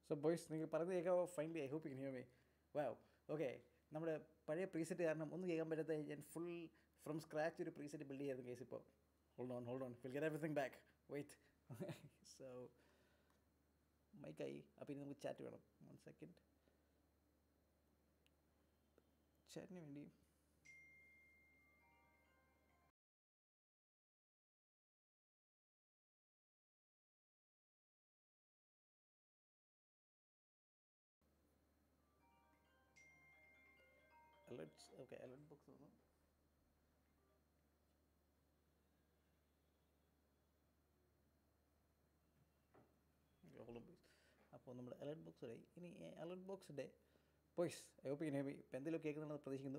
So boys നിങ്ങൾ പറയുന്നത് കേൾക്കാവോ finally I hope you hear me wow okay നമ്മുടെ പഴയ പ്രീസെറ്റ് കാരണം ഒന്നും കേൾക്കാൻ പറ്റാത്ത ഞാൻ ഫുൾ ഫ്രം സ്ക്രാച്ച് ഒരു പ്രീസെറ്റ് ബിൽഡ് ചെയ്യായിരുന്നു കേസ് ഇപ്പോൾ hold on hold on will get everything back wait so മൈക്കായി അപ്പോൾ ഇനി നമുക്ക് ചാറ്റ് വേണം വൺ സെക്കൻഡ് ചാറ്റിന് വേണ്ടി അലർട്ട്സ് ഓക്കെ അലർട്ട് ബോക്സ് വന്നു ഹോളം ബോയ്സ് അപ്പോൾ നമ്മുടെ അലർട്ട് ബോക്സ് ആയി ഇനി അലർട്ട് ബോക്സിൻ്റെ ബോയ്സ് ഐ ഇനി ഇപ്പം എന്തെങ്കിലും കേൾക്കുന്നുണ്ടെന്ന് പ്രതീക്ഷിക്കുന്നു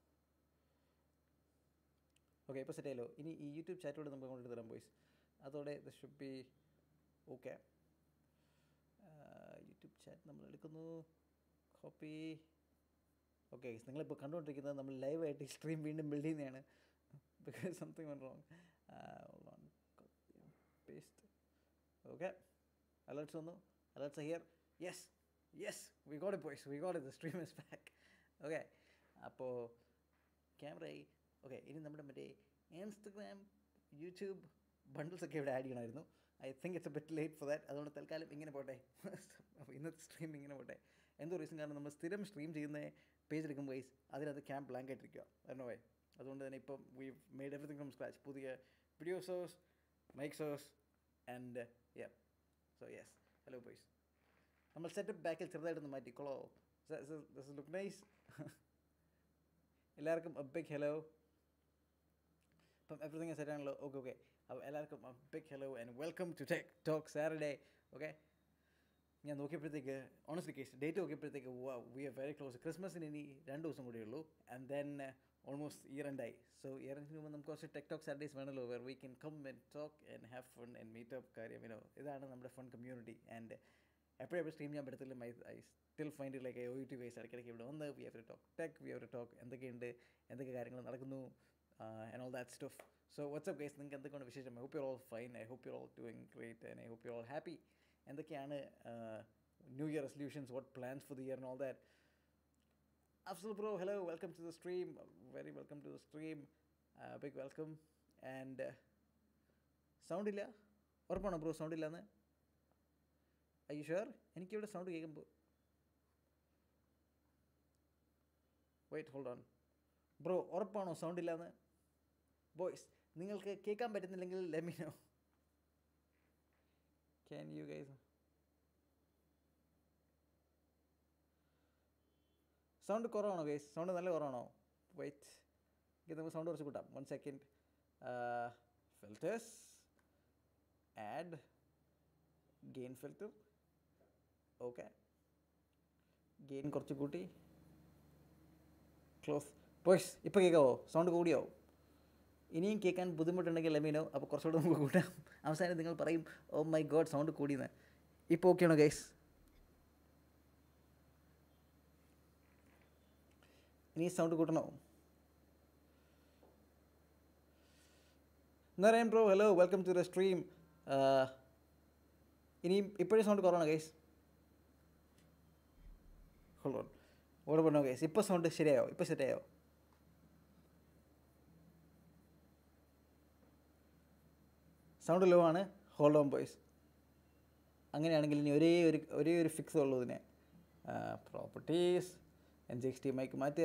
ഓക്കെ ഇപ്പോൾ സെറ്റ് ആയല്ലോ ഇനി ഈ യൂട്യൂബ് ചാറ്റോട് നമുക്ക് കൊണ്ടിട്ട് തരാം ബോയ്സ് അതോടെ the should be okay YouTube chat നമ്മൾ എടുക്കുന്നു കോപ്പി ഓക്കെ നിങ്ങളിപ്പോൾ കണ്ടുകൊണ്ടിരിക്കുന്നത് നമ്മൾ ലൈവായിട്ട് സ്ട്രീം വീണ്ടും ബിൽഡ് ചെയ്യുന്നതാണ് because something went wrong paste okay alerts വന്നു alerts here yes yes we got it boys we got it the stream is back okay അപ്പോൾ ക്യാമറയായി ഓക്കെ ഇനി നമ്മുടെ മറ്റേ ഇൻസ്റ്റഗ്രാം യൂട്യൂബ് ബണ്ടിൽസ് ഒക്കെ ഇവിടെ ആഡ് ചെയ്യണമായിരുന്നു I think it's a bit late for that അതുകൊണ്ട് തൽക്കാലം ഇങ്ങനെ പോട്ടെ അപ്പോൾ ഇന്നത്തെ സ്ട്രീം ഇങ്ങനെ പോട്ടെ എന്തോ റീസൺ കാരണം നമ്മൾ സ്ഥിരം സ്ട്രീം ചെയ്യുന്ന പേജ് എടുക്കുമ്പോൾ വൈസ് അതിനകത്ത് ക്യാമ്പ് ബ്ലാങ്ക് ആയിട്ടിരിക്കുക കാരണം വൈ അതുകൊണ്ട് തന്നെ ഇപ്പം we made everything from scratch പുതിയ video source mic source and yeah so yes hello boys നമ്മൾ സെറ്റപ്പ് ബാക്കിൽ ചെറുതായിട്ടൊന്ന് മാറ്റിക്കോളോ ലുക്ക് നൈസ് എല്ലാവർക്കും എ ബിഗ് ഹലോ ഇപ്പം എവറിത്തിങ് സെറ്റ് ആണല്ലോ ഓക്കെ ഓക്കെ അപ്പോൾ എല്ലാവർക്കും a big hello and welcome to tech talk Saturday okay ഞാൻ നോക്കിയപ്പോഴത്തേക്ക് ഓണസ്റ്റ്ലി കേസ് ഡേറ്റ് നോക്കിയപ്പോഴത്തേക്ക് വി ആർ വെരി ക്ലോസ് ക്രിസ്മസിന് ഇനി രണ്ട് ദിവസം കൂടിയേ ഉള്ളൂ and then almost year എൻഡായി so year എൻഡിന് മുമ്പ് നമുക്ക് കുറച്ച് ടെക് ടോക്ക് സാറ്റർഡേസ് വേണമല്ലോ where we can come and talk and have fun and meet up കാര്യം യുനോ ഇതാണ് നമ്മുടെ ഫൺ കമ്മ്യൂണിറ്റി ആൻഡ് എപ്പോഴും സ്ട്രീം ചെയ്യാൻ പറ്റത്തില്ല my I still find like O T wise ഇടയ്ക്കിടയ്ക്ക് ഇവിടെ വന്ന് we have to talk tech we have to talk എന്തൊക്കെയുണ്ട് എന്തൊക്കെ കാര്യങ്ങൾ നടക്കുന്നു and all that stuff so what's up guys നിങ്ങൾക്ക് എന്തൊക്കെയാണ് വിശേഷം I hope you all fine I hope you all doing great and I hope you all happy എന്തൊക്കെയാണ് new year resolutions what plans for the year and all that Afzal bro hello welcome to the stream very welcome to the stream big welcome and sound ഇല്ല ഉറപ്പാണോ bro sound ഇല്ലാന്ന് I sure എനിക്കിവിടെ sound കേൾക്കുമ്പോൾ wait hold on bro ഉറപ്പാണോ sound ഇല്ലാന്ന് boys നിങ്ങൾക്ക് കേൾക്കാൻ പറ്റുന്നില്ലെങ്കിൽ let me know can you guys sound കുറവാണോ ഗൈസ് സൗണ്ട് നല്ല കുറവാണോ വെയിറ്റ് ഇത് നമുക്ക് സൗണ്ട് കുറച്ച് കൂട്ടാം one second filters add gain filter okay gain കുറച്ച് കൂട്ടി ക്ലോസ് ബോയ്സ് ഇപ്പോൾ കേൾക്കാവോ സൗണ്ട് കൂടിയോ ഇനിയും കേൾക്കാൻ ബുദ്ധിമുട്ടുണ്ടെങ്കിൽ ലെമീനോ അപ്പോൾ കുറച്ചുകൂടെ നമുക്ക് കൂട്ടാം അവസാനം നിങ്ങൾ പറയും ഓ മൈ ഗോഡ് സൗണ്ട് കൂടിയെന്ന് ഇപ്പോൾ ഓക്കെയാണോ ഗൈസ് ഇനി സൗണ്ട് കൂട്ടണോ Narayan bro hello welcome to the stream ഇനിയും ഇപ്പോഴും സൗണ്ട് കുറവാണ് ഗൈസ് ഹോൾഡ് ഓൺ ഓടെ പറഞ്ഞോ ഗൈസ് ഇപ്പോൾ സൗണ്ട് ശരിയായോ ഇപ്പോൾ ശരിയായോ സൗണ്ട് ലോ ആണ് ഹോൾഡ് ഓൺ ബോയ്സ് അങ്ങനെയാണെങ്കിൽ ഇനി ഒരേ ഒരു ഒരേ ഒരു ഫിക്സ് ഉള്ളൂ ഇതിന് properties N G X T mic മാറ്റുക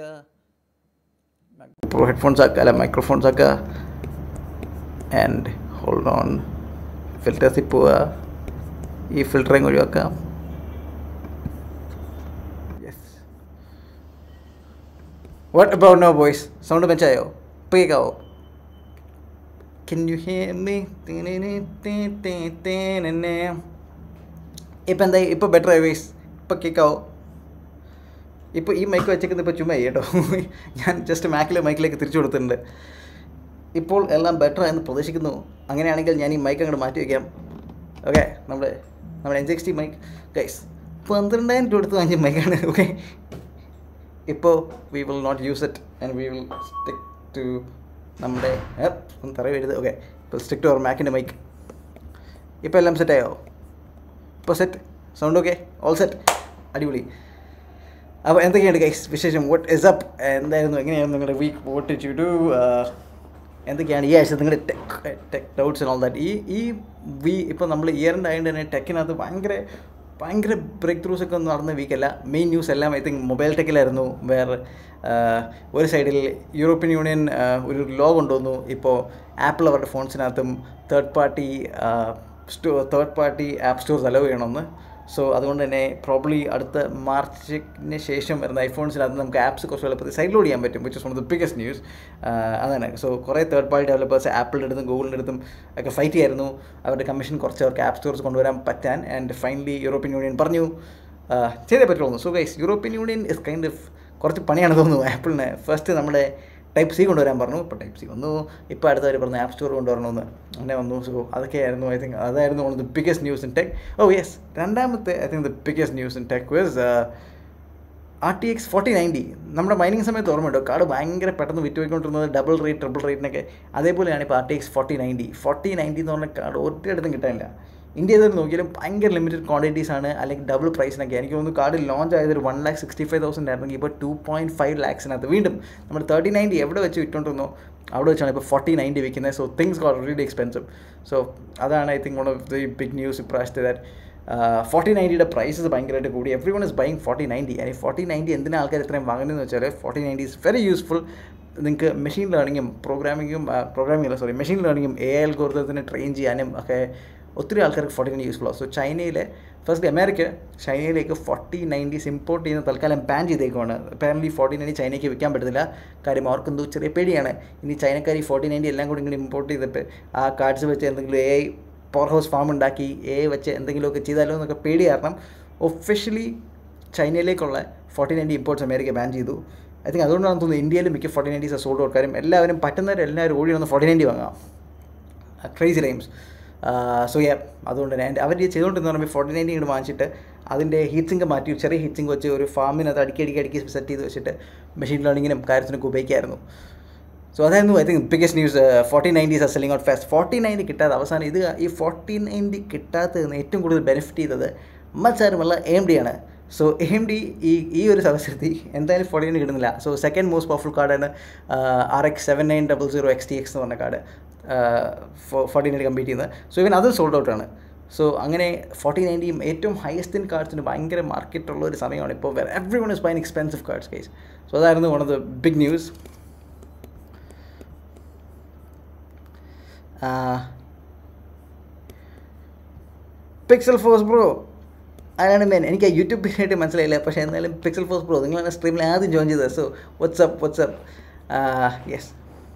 പ്രോ ഹെഡ്ഫോൺസ് ആക്കുക അല്ല മൈക്രോഫോൺസ് ആക്കുക ആൻഡ് ഹോൾഡ് ഓൺ ഫിൽറ്റേഴ്സിൽ പോവുക ഈ ഫിൽറ്ററിങ് ഒഴിവാക്കാം yes what about no boys sound മെച്ചായോ ഇപ്പോൾ കേൾക്കാവോ Can you hear me? ഇപ്പം എന്തായി ഇപ്പോൾ ബെറ്റർ ആയി വേസ് ഇപ്പോൾ കേൾക്കാവോ ഇപ്പോൾ ഈ മൈക്ക് വെച്ചേക്കുന്നത് ഇപ്പോൾ ചുമ്മാ കേട്ടോ ഞാൻ ജസ്റ്റ് മാക്കിലെ മൈക്കിലേക്ക് തിരിച്ചു കൊടുത്തിട്ടുണ്ട് ഇപ്പോൾ എല്ലാം ബെറ്റർ എന്ന് പ്രതീക്ഷിക്കുന്നു അങ്ങനെയാണെങ്കിൽ ഞാൻ ഈ മൈക്ക് അങ്ങോട്ട് മാറ്റി വയ്ക്കാം ഓക്കെ നമ്മുടെ നമ്മുടെ എൻ സിക്സ്റ്റി മൈക്ക് ഗൈസ് പന്ത്രണ്ടായിരം രൂപ എടുത്ത് വാങ്ങിയ മൈക്കാണ് ഓക്കെ ഇപ്പോൾ we will not use it and we will stick to നമ്മുടെ ഒന്ന് തറ വരുത് ഓക്കെ ഇപ്പോൾ സ്റ്റിക്ക് ടു അവർ മാക്കിൻ്റെ മൈക്ക് ഇപ്പോൾ എല്ലാം സെറ്റായോ ഇപ്പോൾ set sound okay all set അടിപൊളി അപ്പോൾ എന്തൊക്കെയാണ് ഗൈസ് വിശേഷം വാട്ട് ഇസ് അപ്പ് എന്തായിരുന്നു എങ്ങനെയായിരുന്നു നിങ്ങളുടെ വീക്ക് വോട്ട് ടു ഡു എന്തൊക്കെയാണ് ഈ ആഴ്ച നിങ്ങളുടെ tech tech doubts and all that ഈ ഈ വി ഇപ്പോൾ നമ്മൾ ഇയറിൻ്റെ ആയതുകൊണ്ട് തന്നെ ടെക്കിനകത്ത് ഭയങ്കര ഭയങ്കര ബ്രേക്ക് ത്രൂസ് ഒക്കെ ഒന്നും നടന്ന വീക്കല്ല മെയിൻ ന്യൂസ് എല്ലാം ഐ തിങ്ക് മൊബൈൽ ടെക്കിലായിരുന്നു വേറെ ഒരു സൈഡിൽ യൂറോപ്യൻ യൂണിയൻ ഒരു ലോ കൊണ്ടുവന്നു ഇപ്പോൾ ആപ്പിൾ അവരുടെ ഫോൺസിനകത്തും third party store third party app stores allow ചെയ്യണമെന്ന് സോ അതുകൊണ്ട് തന്നെ പ്രോബ്ലി അടുത്ത മാർച്ചിന് ശേഷം വരുന്ന ഐഫോൺസിനകത്ത് നമുക്ക് ആപ്സ് കുറച്ച് എളുപ്പത്തിൽ സൈഡ് ലോഡ് ചെയ്യാൻ പറ്റും which is one of the biggest news അതാണ് സോ കുറേ തേർഡ് പാർട്ടി ഡെവലപ്പേഴ്സ് ആപ്പിളിൻ്റെ അടുത്തും ഗൂഗിളിൻ്റെ അടുത്തും ഒക്കെ ഫൈറ്റ് ചെയ്യായിരുന്നു അവരുടെ കമ്മീഷൻ കുറച്ച് അവർക്ക് ആപ്പ് സ്റ്റോർസ് കൊണ്ടുവരാൻ പറ്റാൻ ആൻഡ് ഫൈനലി യൂറോപ്യൻ യൂണിയൻ പറഞ്ഞു ചെയ്തേ പറ്റുള്ളൂ so guys European union is kind of കുറച്ച് പണിയാണ് തോന്നുന്നു ആപ്പിളിന് ഫസ്റ്റ് നമ്മുടെ ടൈപ്പ് സി കൊണ്ടുവരാൻ പറഞ്ഞു ഇപ്പോൾ ടൈപ്പ് സി വന്നു ഇപ്പോൾ അടുത്തവർ പറഞ്ഞു ആപ്പ് സ്റ്റോർ കൊണ്ടുവരണമെന്ന് അങ്ങനെ വന്നു സോ അതൊക്കെയായിരുന്നു ഐ തിങ്ക് അതായിരുന്നു one of the biggest news in tech oh yes രണ്ടാമത്തെ I think the biggest news in tech was R T X forty ninety നമ്മുടെ മൈനിങ് സമയത്ത് ഓർമ്മയുണ്ടോ കാർഡ് ഭയങ്കര പെട്ടെന്ന് വിറ്റുപോയിക്കൊണ്ടിരുന്നത് ഡബിൾ റേറ്റ് ട്രിപ്പിൾ റേറ്റിനൊക്കെ അതേപോലെയാണ് ഇപ്പോൾ R T X forty ninety forty ninety എന്ന് പറഞ്ഞ കാർഡ് ഒരിടത്തും കിട്ടാനില്ല ഇന്ത്യയിൽ നിന്ന് നോക്കിയാലും ഭയങ്കര ലിമിറ്റഡ് ക്വാണ്ടിറ്റീസ് ആണ് അല്ലെങ്കിൽ ഡബിൾ പ്രൈസിനൊക്കെ എനിക്ക് തോന്നുന്നു കാർഡ് ലോഞ്ച് ആയത് ഒരു one lakh sixty five thousand ആയിരുന്നെങ്കിൽ ഇപ്പോൾ ടു പോയിൻറ്റ് ഫൈവ് ലാക്സിനകത്ത് വീണ്ടും നമ്മൾ തേർട്ടി നയൻറ്റി എവിടെ വെച്ച് വിറ്റുകൊണ്ടിരുന്നോ അവിടെ വെച്ചാണ് ഇപ്പോൾ ഫോർട്ടി നയൻറ്റി വിൽക്കുന്നത് so things got really expensive so അതാണ് I think one of the big news ഇപ്രാവശ്യത്തെ ദാറ്റ് ഫോർട്ടി നയൻറ്റിയുടെ പ്രൈസസ് ഭയങ്കരമായിട്ട് കൂടി every one is buying forty ninety അല്ലെങ്കിൽ ഫോർട്ടി നയൻറ്റി എന്തിനാ ആൾക്കാർ ഇത്രയും വാങ്ങുന്നതെന്ന് വെച്ചാൽ forty ninety is very useful നിങ്ങൾക്ക് മെഷീൻ ലേണിങ്ങും പ്രോഗ്രാമിങ്ങും പ്രോഗ്രാമിംഗ് അല്ല സോറി മെഷീൻ ലേണിങ്ങും എ ഐ ഗോർത്തത്തിന് ട്രെയിൻ ചെയ്യാനും ഒക്കെ ഒത്തിരി ആൾക്കാർക്ക് ഫോർട്ടി നയൻറ്റി യൂസ്ഫുൾ ആവും സോ ചൈനയിൽ ഫസ്റ്റ് അമേരിക്ക ചൈനയിലേക്ക് ഫോർട്ടി നയൻറ്റീസ് ഇമ്പോർട്ട് ചെയ്യുന്ന തൽക്കാലം ബാൻ ചെയ്തേക്കുവാണ് അപ്പാരൻലി ഫോർട്ടി നയൻറ്റി ചൈനയ്ക്ക് വിൽക്കാൻ പറ്റത്തില്ല കാര്യം അവർക്ക് എന്തോ ചെറിയ പേടിയാണ് ഇനി ചൈനക്കാർ ഈ ഫോർട്ടി നയൻറ്റി എല്ലാം കൂടി ഇങ്ങനെ ഇമ്പോർട്ട് ചെയ്തിട്ട് ആ കാർഡ്സ് വെച്ച് എന്തെങ്കിലും A I power house farm ഉണ്ടാക്കി എ ഐ വെച്ച് എന്തെങ്കിലുമൊക്കെ ചെയ്താലോ എന്നൊക്കെ പേടി കാരണം ഒഫീഷ്യലി ചൈനയിലേക്കുള്ള forty ninety imports America ban ചെയ്തു ഐ തിങ്ക് അതുകൊണ്ടാണ് തോന്നുന്നത് ഇന്ത്യയിൽ മിക്ക ഫോർട്ടി നയൻറ്റീസ് സോൾഡ് ഔട്ട് കാര്യം എല്ലാവരും പറ്റുന്നവരെല്ലാവരും ഓടി വന്ന് ഫോർട്ടി നയൻറ്റി വാങ്ങാം ക്രൈസി റൈംസ് സോ യാ അതുകൊണ്ട് തന്നെ അവർ ചെയ്തുകൊണ്ടിരുന്ന പറയുമ്പോൾ ഫോർട്ടി നയൻറ്റി ഇങ്ങോട്ട് വാങ്ങിച്ചിട്ട് അതിൻ്റെ ഹീറ്റ് സിങ്ക് മാറ്റി ചെറിയ ഹീറ്റ് സിങ്ക് വെച്ച് ഒരു ഫാമിനകത്ത് അടുക്കി അടുക്കി അടുക്കി സെറ്റ് ചെയ്ത് വെച്ചിട്ട് മെഷീൻ ലേണിങ്ങിനും കാര്യത്തിനൊക്കെ ഉപയോഗിക്കായിരുന്നു സോ അതായിരുന്നു I think biggest news forty nineties are selling out fast forty ninety കിട്ടാതെ അവസാനം ഇത് ഈ ഫോർട്ടി നയൻറ്റി കിട്ടാത്തതിന് ഏറ്റവും കൂടുതൽ ബെനിഫിറ്റ് ചെയ്തത് മറ്റാരുമല്ല എം ഡി ആണ് സോ എം ഡി ഈ ഈ ഒരു അവസരത്തിൽ എന്തായാലും ഫോർട്ടി നയൻ കിട്ടുന്നില്ല സോ സെക്കൻഡ് മോസ്റ്റ് പവർഫുൾ കാർഡാണ് R X seven nine double zero X T X എന്ന് പറഞ്ഞ കാർഡ് ഫോർട്ടി നയൻ കമ്പീറ്റ് ചെയ്യുന്നത് സോ ഇവൻ അതും സോൾഡ് ഔട്ടാണ് സോ അങ്ങനെ ഫോർട്ടി നയൻറ്റിയും ഏറ്റവും ഹയസ്റ്റ് ഇൻ കാർഡ്സിന് ഭയങ്കര മാർക്കറ്റുള്ള ഒരു സമയമാണ് ഇപ്പോൾ every one is buying expensive cards case so അതായിരുന്നു one of the big news Pixel Force bro അതാണ് മെയിൻ എനിക്ക് ആ യൂട്യൂബ് പേരായിട്ട് മനസ്സിലായില്ല പക്ഷേ എന്നാലും പിക്സൽ ഫോഴ്സ് ബ്രോ നിങ്ങളാണ് സ്ട്രീമിൽ ആദ്യം ജോയിൻ ചെയ്തത് so what's up what's up yes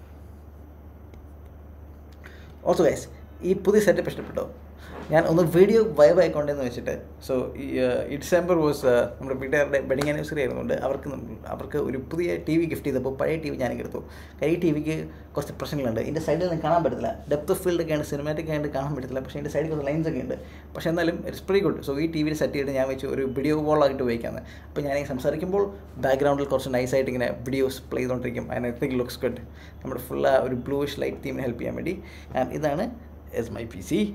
also guys ഈ പുതിയ സെറ്റപ്പ് ഇഷ്ടപ്പെട്ടോ ഞാൻ ഒന്ന് വീഡിയോ വൈബ് ആയിക്കൊണ്ടെന്ന് വെച്ചിട്ട് സോ ഈ ഡിസംബർ വാസ് നമ്മുടെ വീട്ടുകാരുടെ വെഡിങ് ആനിവേഴ്സറി ആയിരുന്നുകൊണ്ട് അവർക്ക് അവർക്ക് ഒരു പുതിയ ടി വി ഗിഫ്റ്റ് ചെയ്തപ്പോൾ പഴയ ടി വി ഞാൻ എടുത്തു കാര്യം ഈ ടി വിക്ക് കുറച്ച് പ്രശ്നങ്ങളുണ്ട് ഇതിൻ്റെ സൈഡിൽ നിന്ന് കാണാൻ പറ്റത്തില്ല ഡെപ്ത് ഓഫ് ഫീൽഡ് ഒക്കെയാണ് സിനിമാറ്റിക് ആയിട്ട് കാണാൻ പറ്റത്തില്ല പക്ഷേ ഇതിൻ്റെ സൈഡിൽ കുറച്ച് ലൈൻസ് ഒക്കെ ഉണ്ട് പക്ഷേ എന്നാലും ഇറ്റ്സ് പ്രീ ഗുഡ് സോ ഈ ടി വിയിൽ സെറ്റ് ചെയ്തിട്ട് ഞാൻ വെച്ച് ഒരു വീഡിയോ വോളായിട്ട് ഉപയോഗിക്കാമെന്ന് അപ്പോൾ ഞാൻ സംസാരിക്കുമ്പോൾ ബാക്ക്ഗ്രൗണ്ടിൽ കുറച്ച് നൈസായിട്ട് ഇങ്ങനെ വീഡിയോസ് പ്ലേ ചെയ്തുകൊണ്ടിരിക്കും and I think looks good നമ്മുടെ ഫുൾ ഒരു ബ്ലൂയിഷ് ലൈറ്റ് തീമിനെ ഹെൽപ്പ് ചെയ്യാൻ വേണ്ടി ആൻഡ് ഇതാണ് is my P C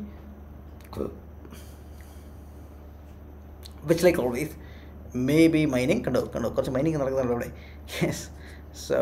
which like always may be mining കണ്ടോ കണ്ടോ കുറച്ച് മൈനിങ് നടക്കുന്നുണ്ട് ഇവിടെ yes so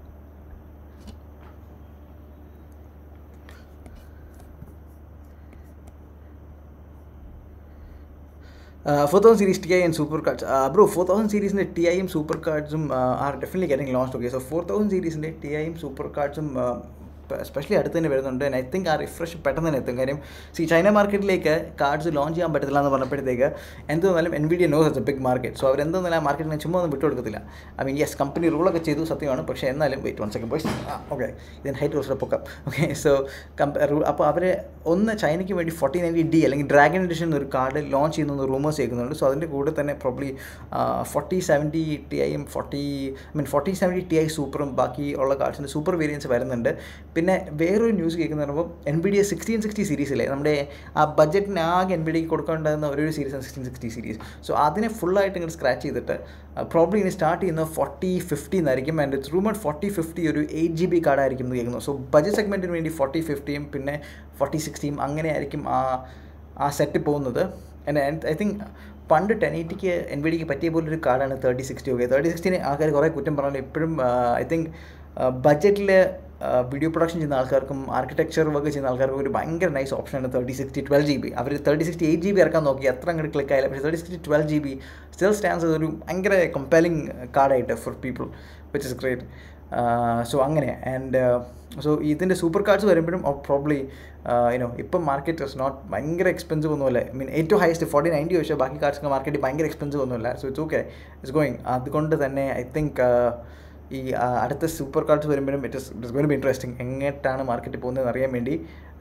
four thousand series T I and super cards bro four thousand സീരീസിൻ്റെ ടി ഐയും സൂപ്പർ കാർഡ്സും are definitely getting lost okay so four thousand സീരീസിൻ്റെ T ഐയും സൂപ്പർ കാർഡ്സും എസ്പെഷ്യലി അടുത്ത് തന്നെ വരുന്നുണ്ട് ഐ തിങ്ക് ആ റിഫ്രഷ് പെട്ടെന്ന് തന്നെ എത്തും കാര്യം സി ചൈന മാർക്കറ്റിലേക്ക് കാർഡ്സ് ലോഞ്ച് ചെയ്യാൻ പറ്റത്തില്ല എന്ന് പറഞ്ഞപ്പോഴത്തേക്ക് എന്തെന്നാലും NVIDIA knows a big market so അവരെന്തെന്നാലും ആ മാർക്കറ്റിനെ ചുമ്മാ ഒന്നും വിട്ടുകൊടുക്കത്തില്ല ഐ മീൻ യെസ് കമ്പനി റൂളൊക്കെ ചെയ്തു സത്യമാണ് പക്ഷേ എന്നാലും wait one second boys okay ഇതിന് ഹൈറ്റ് റോസ്റ്റർ പൊക്കം ഓക്കെ സോ അപ്പോൾ അവർ ഒന്ന് ചൈനയ്ക്ക് വേണ്ടി ഫോർട്ടി നയൻറ്റി ഡി അല്ലെങ്കിൽ ഡ്രാഗൺ എഡിഷൻ ഒരു കാർഡ് ലോഞ്ച് ചെയ്യുന്ന റൂമേഴ്സ് കേൾക്കുന്നുണ്ട് സോ അതിൻ്റെ കൂടെ തന്നെ പ്രോബ്ലി ഫോർട്ടി സെവൻറ്റി ടി ഐയും forty I mean forty seventy T I സൂപ്പറും ബാക്കി ഉള്ള കാർഡ്സിൻ്റെ സൂപ്പർ വേരിയൻസ് വരുന്നുണ്ട് പിന്നെ വേറൊരു ന്യൂസ് കേൾക്കുന്ന പറയുമ്പോൾ NVIDIA sixteen sixty സീരീസിലെ നമ്മുടെ ആ ബഡ്ജറ്റിന് ആകെ എൻ ബി ഡിക്ക് കൊടുക്കേണ്ടുന്ന ഒരു സീരീസാണ് സിക്സ്റ്റീൻ സിക്സ്റ്റി സീരീസ് സോ അതിനെ ഫുള്ളായിട്ട് ഇങ്ങനെ സ്ക്രാച്ച് ചെയ്തിട്ട് പ്രോബ്ലം ഇനി സ്റ്റാർട്ട് ചെയ്യുന്നത് ഫോർട്ടി ഫിഫ്റ്റി എന്നായിരിക്കും and through mount forty fifty ഒരു എയ്റ്റ് ജി ബി കാർഡായിരിക്കും എന്ന് കേൾക്കുന്നു സോ ബഡ്ജറ്റ് സെഗ്മെൻറ്റിന് വേണ്ടി ഫോർട്ടി ഫിഫ്റ്റിയും പിന്നെ ഫോർട്ടി സിക്സ്റ്റിയും അങ്ങനെ ആയിരിക്കും ആ ആ സെറ്റ് പോകുന്നത് ഐ തിങ്ക് പണ്ട് ടെൻ എയ്റ്റിക്ക് എൻ വി ഡിക്ക് പറ്റിയ പോലൊരു കാർഡാണ് തേർട്ടി സിക്സ്റ്റി ഓക്കെ തേർട്ടി സിക്സ്റ്റിന് ആൾക്കാർ കുറേ കുറ്റം പറഞ്ഞു ഇപ്പോഴും ഐ തിങ്ക് ബഡ്ജറ്റിൽ വീഡിയോ പ്രൊഡക്ഷൻ ചെയ്യുന്ന ആൾക്കാർക്കും ആർക്കിടെക്ചർ വർക്ക് ചെയ്യുന്ന ആൾക്കാർക്കും ഒരു ഭയങ്കര നൈസ് ഓപ്ഷനാണ് thirty sixty twelve G B അവർ thirty sixty eight G B ഇറക്കാൻ നോക്കി അത്ര അങ്ങോട്ട് ക്ലിക്ക് ആയില്ല പക്ഷേ thirty sixty twelve G B still stands ഒരു ഭയങ്കര കമ്പയലിംഗ് കാർഡായിട്ട് for people which is great so അങ്ങനെ ആൻഡ് സോ ഇതിൻ്റെ സൂപ്പർ കാർഡ്സ് വരുമ്പോഴും പ്രോബ്ലി യുനോ ഇപ്പം മാർക്കറ്റ് ഇസ് നോട്ട് ഭയങ്കര എക്സ്പെൻസീവ് ഒന്നുമല്ല ഐ മീൻ ഏറ്റവും ഹയസ്റ്റ് ഫോർട്ടി നയൻറ്റി പക്ഷേ ബാക്കി കാർഡ്സ് മാർക്കറ്റ് ഭയങ്കര എക്സ്പെൻസീവ് ഒന്നുമില്ല so it's okay it's going അതുകൊണ്ട് തന്നെ ഐ തിങ്ക് ഈ അടുത്ത സൂപ്പർ കാർഡ്സ് വരുമ്പോഴും it is it's going be interesting എങ്ങോട്ടാണ് മാർക്കറ്റ് പോകുന്നതെന്ന് അറിയാൻ വേണ്ടി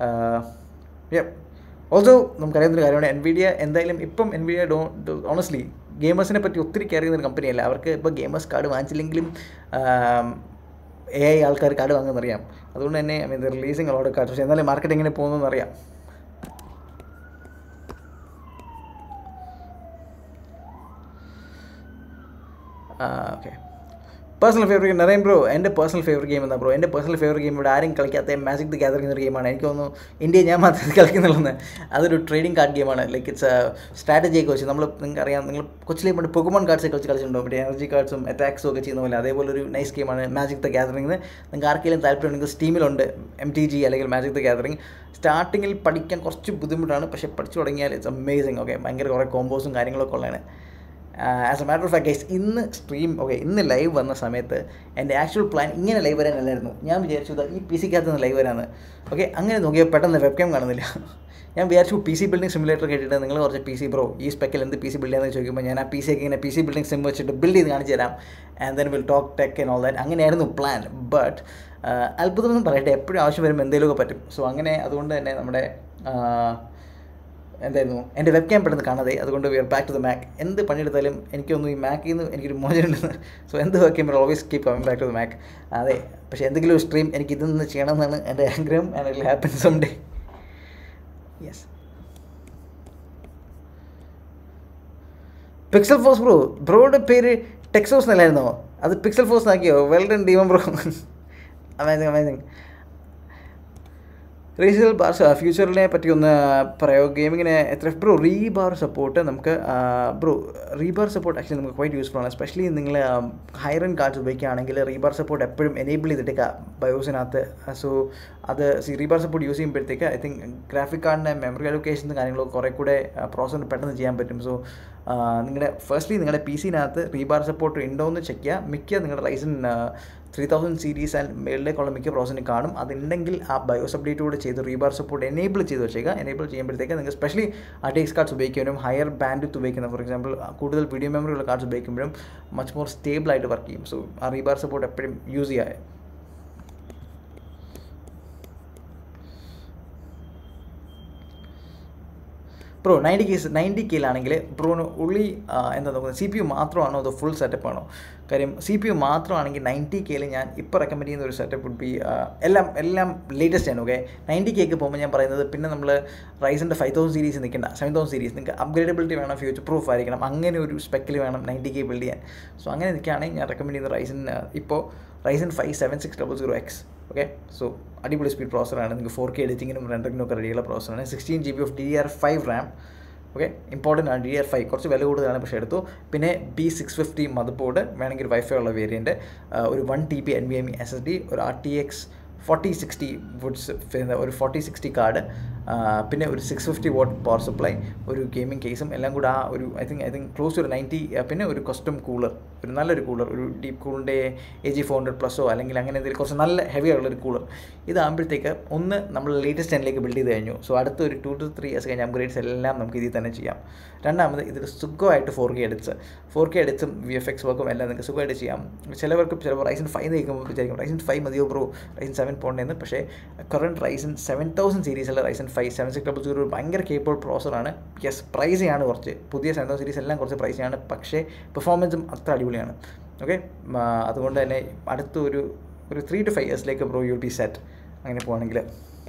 ഓൾസോ നമുക്കറിയാവുന്നൊരു കാര്യമാണ് എൻ വി ഡി എന്തായാലും ഇപ്പം NVIDIA though honestly ഗെയിമേഴ്സിനെ പറ്റി ഒത്തിരി കെയർ ചെയ്യുന്ന ഒരു കമ്പനിയല്ല അവർക്ക് ഇപ്പോൾ ഗെയിമേഴ്സ് കാർഡ് വാങ്ങിച്ചില്ലെങ്കിലും എ ഐ ആൾക്കാർ കാർഡ് വാങ്ങുമെന്നറിയാം അതുകൊണ്ട് തന്നെ I mean releasing a lot card പക്ഷേ എന്നാലും മാർക്കറ്റ് എങ്ങനെ പോകുന്നതെന്ന് അറിയാം okay personal favourite game Naren bro എൻ്റെ പേഴ്സണൽ ഫേവറേറ്റ് ഗെയിം എന്താ ബ്രോ എൻ്റെ പേഴ്സണൽ ഫേവറേറ്റ് ഗെയിം ഇവിടെ ആരും കളിക്കാത്ത മാജിക് ദി ഗ്യാതറിംഗ് എന്നൊരു ഗെയിമാണ് എനിക്ക് തോന്നുന്നു ഇന്ത്യ ഞാൻ മാത്രമേ കളിക്കുന്നുള്ളൂ അതൊരു ട്രേഡിംഗ് കാർഡ് ഗെയിമാണ് ലൈക്ക് ഇറ്റ്സ് സ്ട്രാറ്റജി ഒക്കെ വെച്ച് നമ്മൾ നിങ്ങൾക്ക് അറിയാം നിങ്ങൾ കൊച്ചിലെ പണ്ട് പൊക്കുമോൺ കാർഡ്സ് കളിച്ച് കളിച്ചിട്ടുണ്ടോ ഇവിടെ എനർജി കാർഡ്സും അറ്റാക്സും ഒക്കെ ചെയ്യുന്ന പോലെ അതേപോലെ ഒരു നൈസ് ഗെയിമാണ് മാജിക് ദ ഗ്യാതറിംഗ് നിങ്ങൾക്ക് ആർക്കെങ്കിലും താല്പര്യം ഉണ്ടെങ്കിൽ സ്റ്റീമിലുണ്ട് എം ടി ജി അല്ലെങ്കിൽ മാജിക് ദ ഗ്യാതറിംഗ് സ്റ്റാർട്ടിങ്ങിൽ പഠിക്കാൻ കുറച്ച് ബുദ്ധിമുട്ടാണ് പക്ഷേ പഠിച്ചു തുടങ്ങിയാൽ ഇറ്റ്സ് അമേസിങ് ഓക്കെ ഭയങ്കര കുറേ കോമ്പോസും കാര്യങ്ങളൊക്കെ ഉള്ളതാണ് as a matter of fact guys ഇന്ന് സ്ട്രീം ഓക്കെ ഇന്ന് ലൈവ് വന്ന സമയത്ത് എൻ്റെ ആക്ച്വൽ പ്ലാൻ ഇങ്ങനെ ലൈവ് വരാനല്ലായിരുന്നു ഞാൻ വിചാരിച്ചു ഇതാ ഈ പി സിക്കകത്ത് നിന്ന് ലൈവ് വരാമെന്ന് ഓക്കെ അങ്ങനെ നോക്കിയാൽ പെട്ടെന്ന് വെബ് ക്യാം കാണുന്നില്ല ഞാൻ വിചാരിച്ചു പി സി ബിൽഡിംഗ് സിമുലേറ്റർ കേട്ടിട്ട് നിങ്ങൾ കുറച്ച് പി സി ബ്രോ ഈ സ്പെക്കിൽ എന്ത് പി സി ബിൽഡ് ചെയ്യാന്ന് ചോദിക്കുമ്പോൾ ഞാൻ ആ പി സി ഒക്കെ ഇങ്ങനെ പി സി ബിൽഡിംഗ് സിം വെച്ചിട്ട് ബിൽഡ് ചെയ്ത് കാണിച്ചു തരാം and then will talk tech and all that അങ്ങനെയായിരുന്നു പ്ലാൻ ബട്ട് അത്ഭുതമൊന്നും പറയട്ടെ എപ്പോഴും ആവശ്യം വരുമ്പോൾ എന്തെങ്കിലുമൊക്കെ പറ്റും സോ അങ്ങനെ അതുകൊണ്ട് തന്നെ നമ്മുടെ എന്തായിരുന്നു എൻ്റെ വെബ് ക്യാം പെട്ടെന്ന് കാണാതെ അതുകൊണ്ട് we are back to the Mac എന്ത് പണിയെടുത്താലും എനിക്കൊന്നും ഈ മാക്കിൽ നിന്ന് എനിക്കൊരു മോചനമുണ്ടെന്ന് സോ എന്ത് വർക്ക് ചെയ്യുമ്പോൾ always keep coming back to the Mac അതെ പക്ഷേ എന്തെങ്കിലും ഒരു സ്ട്രീം എനിക്ക് ഇതൊന്ന് ചെയ്യണമെന്നാണ് എൻ്റെ ആഗ്രഹം and it happen some day yes Pixel Force bro ബ്രോയുടെ പേര് ടെക്സോസ് എന്നല്ലായിരുന്നോ അത് പിക്സൽ ഫോഴ്സ് ആക്കിയോ well done demon bro amazing amazing resize bar ഫ്യൂച്ചറിനെ പറ്റി ഒന്ന് പറയാമോ ഗെയിമിങ്ങിന് എത്ര ബ്രോ റീബാർ സപ്പോർട്ട് നമുക്ക് ബ്രോ റീബാർ സപ്പോർട്ട് ആക്ച്വലി നമുക്ക് ക്വൈറ്റ് യൂസ്ഫുൾ ആണ് എസ്പെഷ്യലി നിങ്ങൾ ഹയർ എൻ കാർഡ്സ് ഉപയോഗിക്കുകയാണെങ്കിൽ റീബാർ സപ്പോർട്ട് എപ്പോഴും എനേബിൾ ചെയ്തിട്ടേക്കുക ബയോസിനകത്ത് സോ അത് റീബാർ സപ്പോർട്ട് യൂസ് ചെയ്യുമ്പോഴത്തേക്ക് ഐ തിങ്ക് ഗ്രാഫിക് കാർഡിൻ്റെ മെമ്മറി അലൊക്കേഷൻസ് കാര്യങ്ങളൊക്കെ കുറേ കൂടെ പ്രോസസ്സ് പെട്ടെന്ന് ചെയ്യാൻ പറ്റും സോ നിങ്ങളുടെ ഫസ്റ്റ്ലി നിങ്ങളുടെ പി സിനകത്ത് റീബാർ സപ്പോർട്ട് ഉണ്ടോ എന്ന് ചെക്ക് ചെയ്യുക മിക്ക നിങ്ങളുടെ Ryzen three thousand series and മേളിലേക്കുള്ള മിക്ക പ്രോസസ്സിന് കാണും അതുണ്ടെങ്കിൽ ആ ബയോസ് അപ്ഡേറ്റ് കൂടെ ചെയ്ത് റീബാർ സപ്പോർട്ട് എനേബിൾ ചെയ്ത് വെച്ചേക്കുക എനേബിൾ ചെയ്യുമ്പോഴത്തേക്ക് നിങ്ങൾക്ക് സ്പെഷ്യലി ആ ടേക്സ് കാർഡ്സ് ഉപയോഗിക്കാനും ഹയർ ബാൻഡ് ഉപയോഗിക്കുന്ന ഫോർ എക്സാമ്പിൾ കൂടുതൽ വീഡിയോ മെമ്മറി ഉള്ള കാർഡ്സ് ഉപയോഗിക്കുമ്പോഴും മച്ച് മോർ സ്റ്റേബിൾ ആയിട്ട് വർക്ക് ചെയ്യും സോ ആ റീബാർ സപ്പോർട്ട് എപ്പോഴും യൂസ് ചെയ്യുക ബ്രോ നയൻറ്റി കേസ് നയൻറ്റി കെയിലാണെങ്കിൽ ബ്രോന് ഉള്ളി എന്താ നോക്കുന്നത് സി പി യു മാത്രമാണോ അതോ ഫുൾ സെറ്റപ്പ് ആണോ കാര്യം സി പി യു മാത്രമാണെങ്കിൽ നയൻറ്റി കെയിൽ ഞാൻ ഇപ്പോൾ റെക്കമെൻഡ് ചെയ്യുന്ന ഒരു സെറ്റപ്പ് വുഡ് ബി എല്ലാം എല്ലാം ലേറ്റസ്റ്റ് ആണ് ഓക്കെ നയൻറ്റി കെക്ക് പോകുമ്പോൾ ഞാൻ പറയുന്നത് പിന്നെ നമ്മൾ റൈസിൻ്റെ ഫൈവ് തൗസൻഡ് സീരീസ് നിൽക്കേണ്ട സെവൻ തൗസൻഡ് സീരീസ് നിങ്ങൾക്ക് അപ്ഗ്രേഡബിലിറ്റി വേണം ഫ്യൂച്ചർ പ്രൂഫ് ആയിരിക്കണം അങ്ങനെ ഒരു സ്പെക്കിൽ വേണം നയൻറ്റി കെ ബിൽഡ് ചെയ്യാൻ സോ അങ്ങനെ നിൽക്കുകയാണെങ്കിൽ ഞാൻ റെക്കമെൻഡ് ചെയ്യുന്ന റൈസിൻ ഇപ്പോൾ Ryzen five seven six double zero X okay so അടിപൊളി സ്പീഡ് പ്രോസറാണ് നിങ്ങൾക്ക് ഫോർ കെ എഡിറ്റിങ്ങിനും റെൻഡറിങ്ങിനും ഒക്കെ റെഡിയുള്ള പ്രോസറാണ് sixteen G B of D R five RAM okay important ആണ് ഡി ആർ ഫൈവ് കുറച്ച് വില കൂടുതലാണ് പക്ഷേ എടുത്തു പിന്നെ B six fifty motherboard വേണമെങ്കിൽ ഒരു വൈഫൈ ഉള്ള വേരിയൻറ്റ് ഒരു വൺ ടി ബി എൻ ബി എം എസ് എസ് ഡി ഒരു R T X forty sixty വുഡ്സ് ഒരു ഫോർട്ടി സിക്സ്റ്റി കാർഡ് പിന്നെ ഒരു six fifty watt power supply ഒരു ഗെയിമിംഗ് കേസും എല്ലാം കൂടെ ആ ഒരു I think I think close ഒരു നയൻറ്റി പിന്നെ ഒരു കസ്റ്റം കൂളർ ഒരു നല്ലൊരു കൂളർ ഒരു ഡീപ്പ് കൂളിൻ്റെ എ ജി ഫോർ ഹൺഡ്രഡ് പ്ലസോ അല്ലെങ്കിൽ അങ്ങനെ എന്തെങ്കിലും കുറച്ച് നല്ല ഹെവി ആയിട്ടുള്ളൊരു കൂളർ ഇതാകുമ്പോഴത്തേക്ക് ഒന്ന് നമ്മൾ ലേറ്റസ്റ്റ് ടെന്നിലേക്ക് ബിൽഡ് ചെയ്ത് കഴിഞ്ഞു സോ അടുത്ത ഒരു ടു ടു ത്രീ ഇയേഴ്സ് കഴിഞ്ഞ് അപ്ഗ്രേഡ്സ് എല്ലാം നമുക്ക് ഇതിൽ തന്നെ ചെയ്യാം രണ്ടാമത് ഇതിൽ സുഖമായിട്ട് four K edits four K എഡിറ്റ്സും വി എഫ് എക്സ് വർക്കും എല്ലാം നിങ്ങൾക്ക് സുഖമായിട്ട് ചെയ്യാം ചിലവർക്ക് ചിലപ്പോൾ റൈസൻ ഫൈവ് നിൽക്കുമ്പോൾ വിചാരിക്കും റൈസൻ ഫൈവ് മതിയോ ബ്രോ റൈസൻ സെവൻ പോകേണ്ടതെന്ന് പക്ഷേ കറണ്ട് റൈസൻ സെവൻ തൗസൻഡ് സീരീസിലെ Ryzen five seven six double zero ഭയങ്കര കേപ്പബിൾ പ്രോസറാണ് യെസ് പ്രൈസിയാണ് കുറച്ച് പുതിയ സെവൻ തൗസൻഡ് സീരീസ് എല്ലാം കുറച്ച് പ്രൈസിയാണ് പക്ഷേ പെർഫോമൻസും അത്ര അടിപൊളിയാണ് ഓക്കെ അതുകൊണ്ട് തന്നെ അടുത്ത ഒരു ഒരു ത്രീ ടു ഫൈവ് ഇയേഴ്സിലേക്ക് ബ്രോ യു ബി സെറ്റ് അങ്ങനെ പോവാണെങ്കിൽ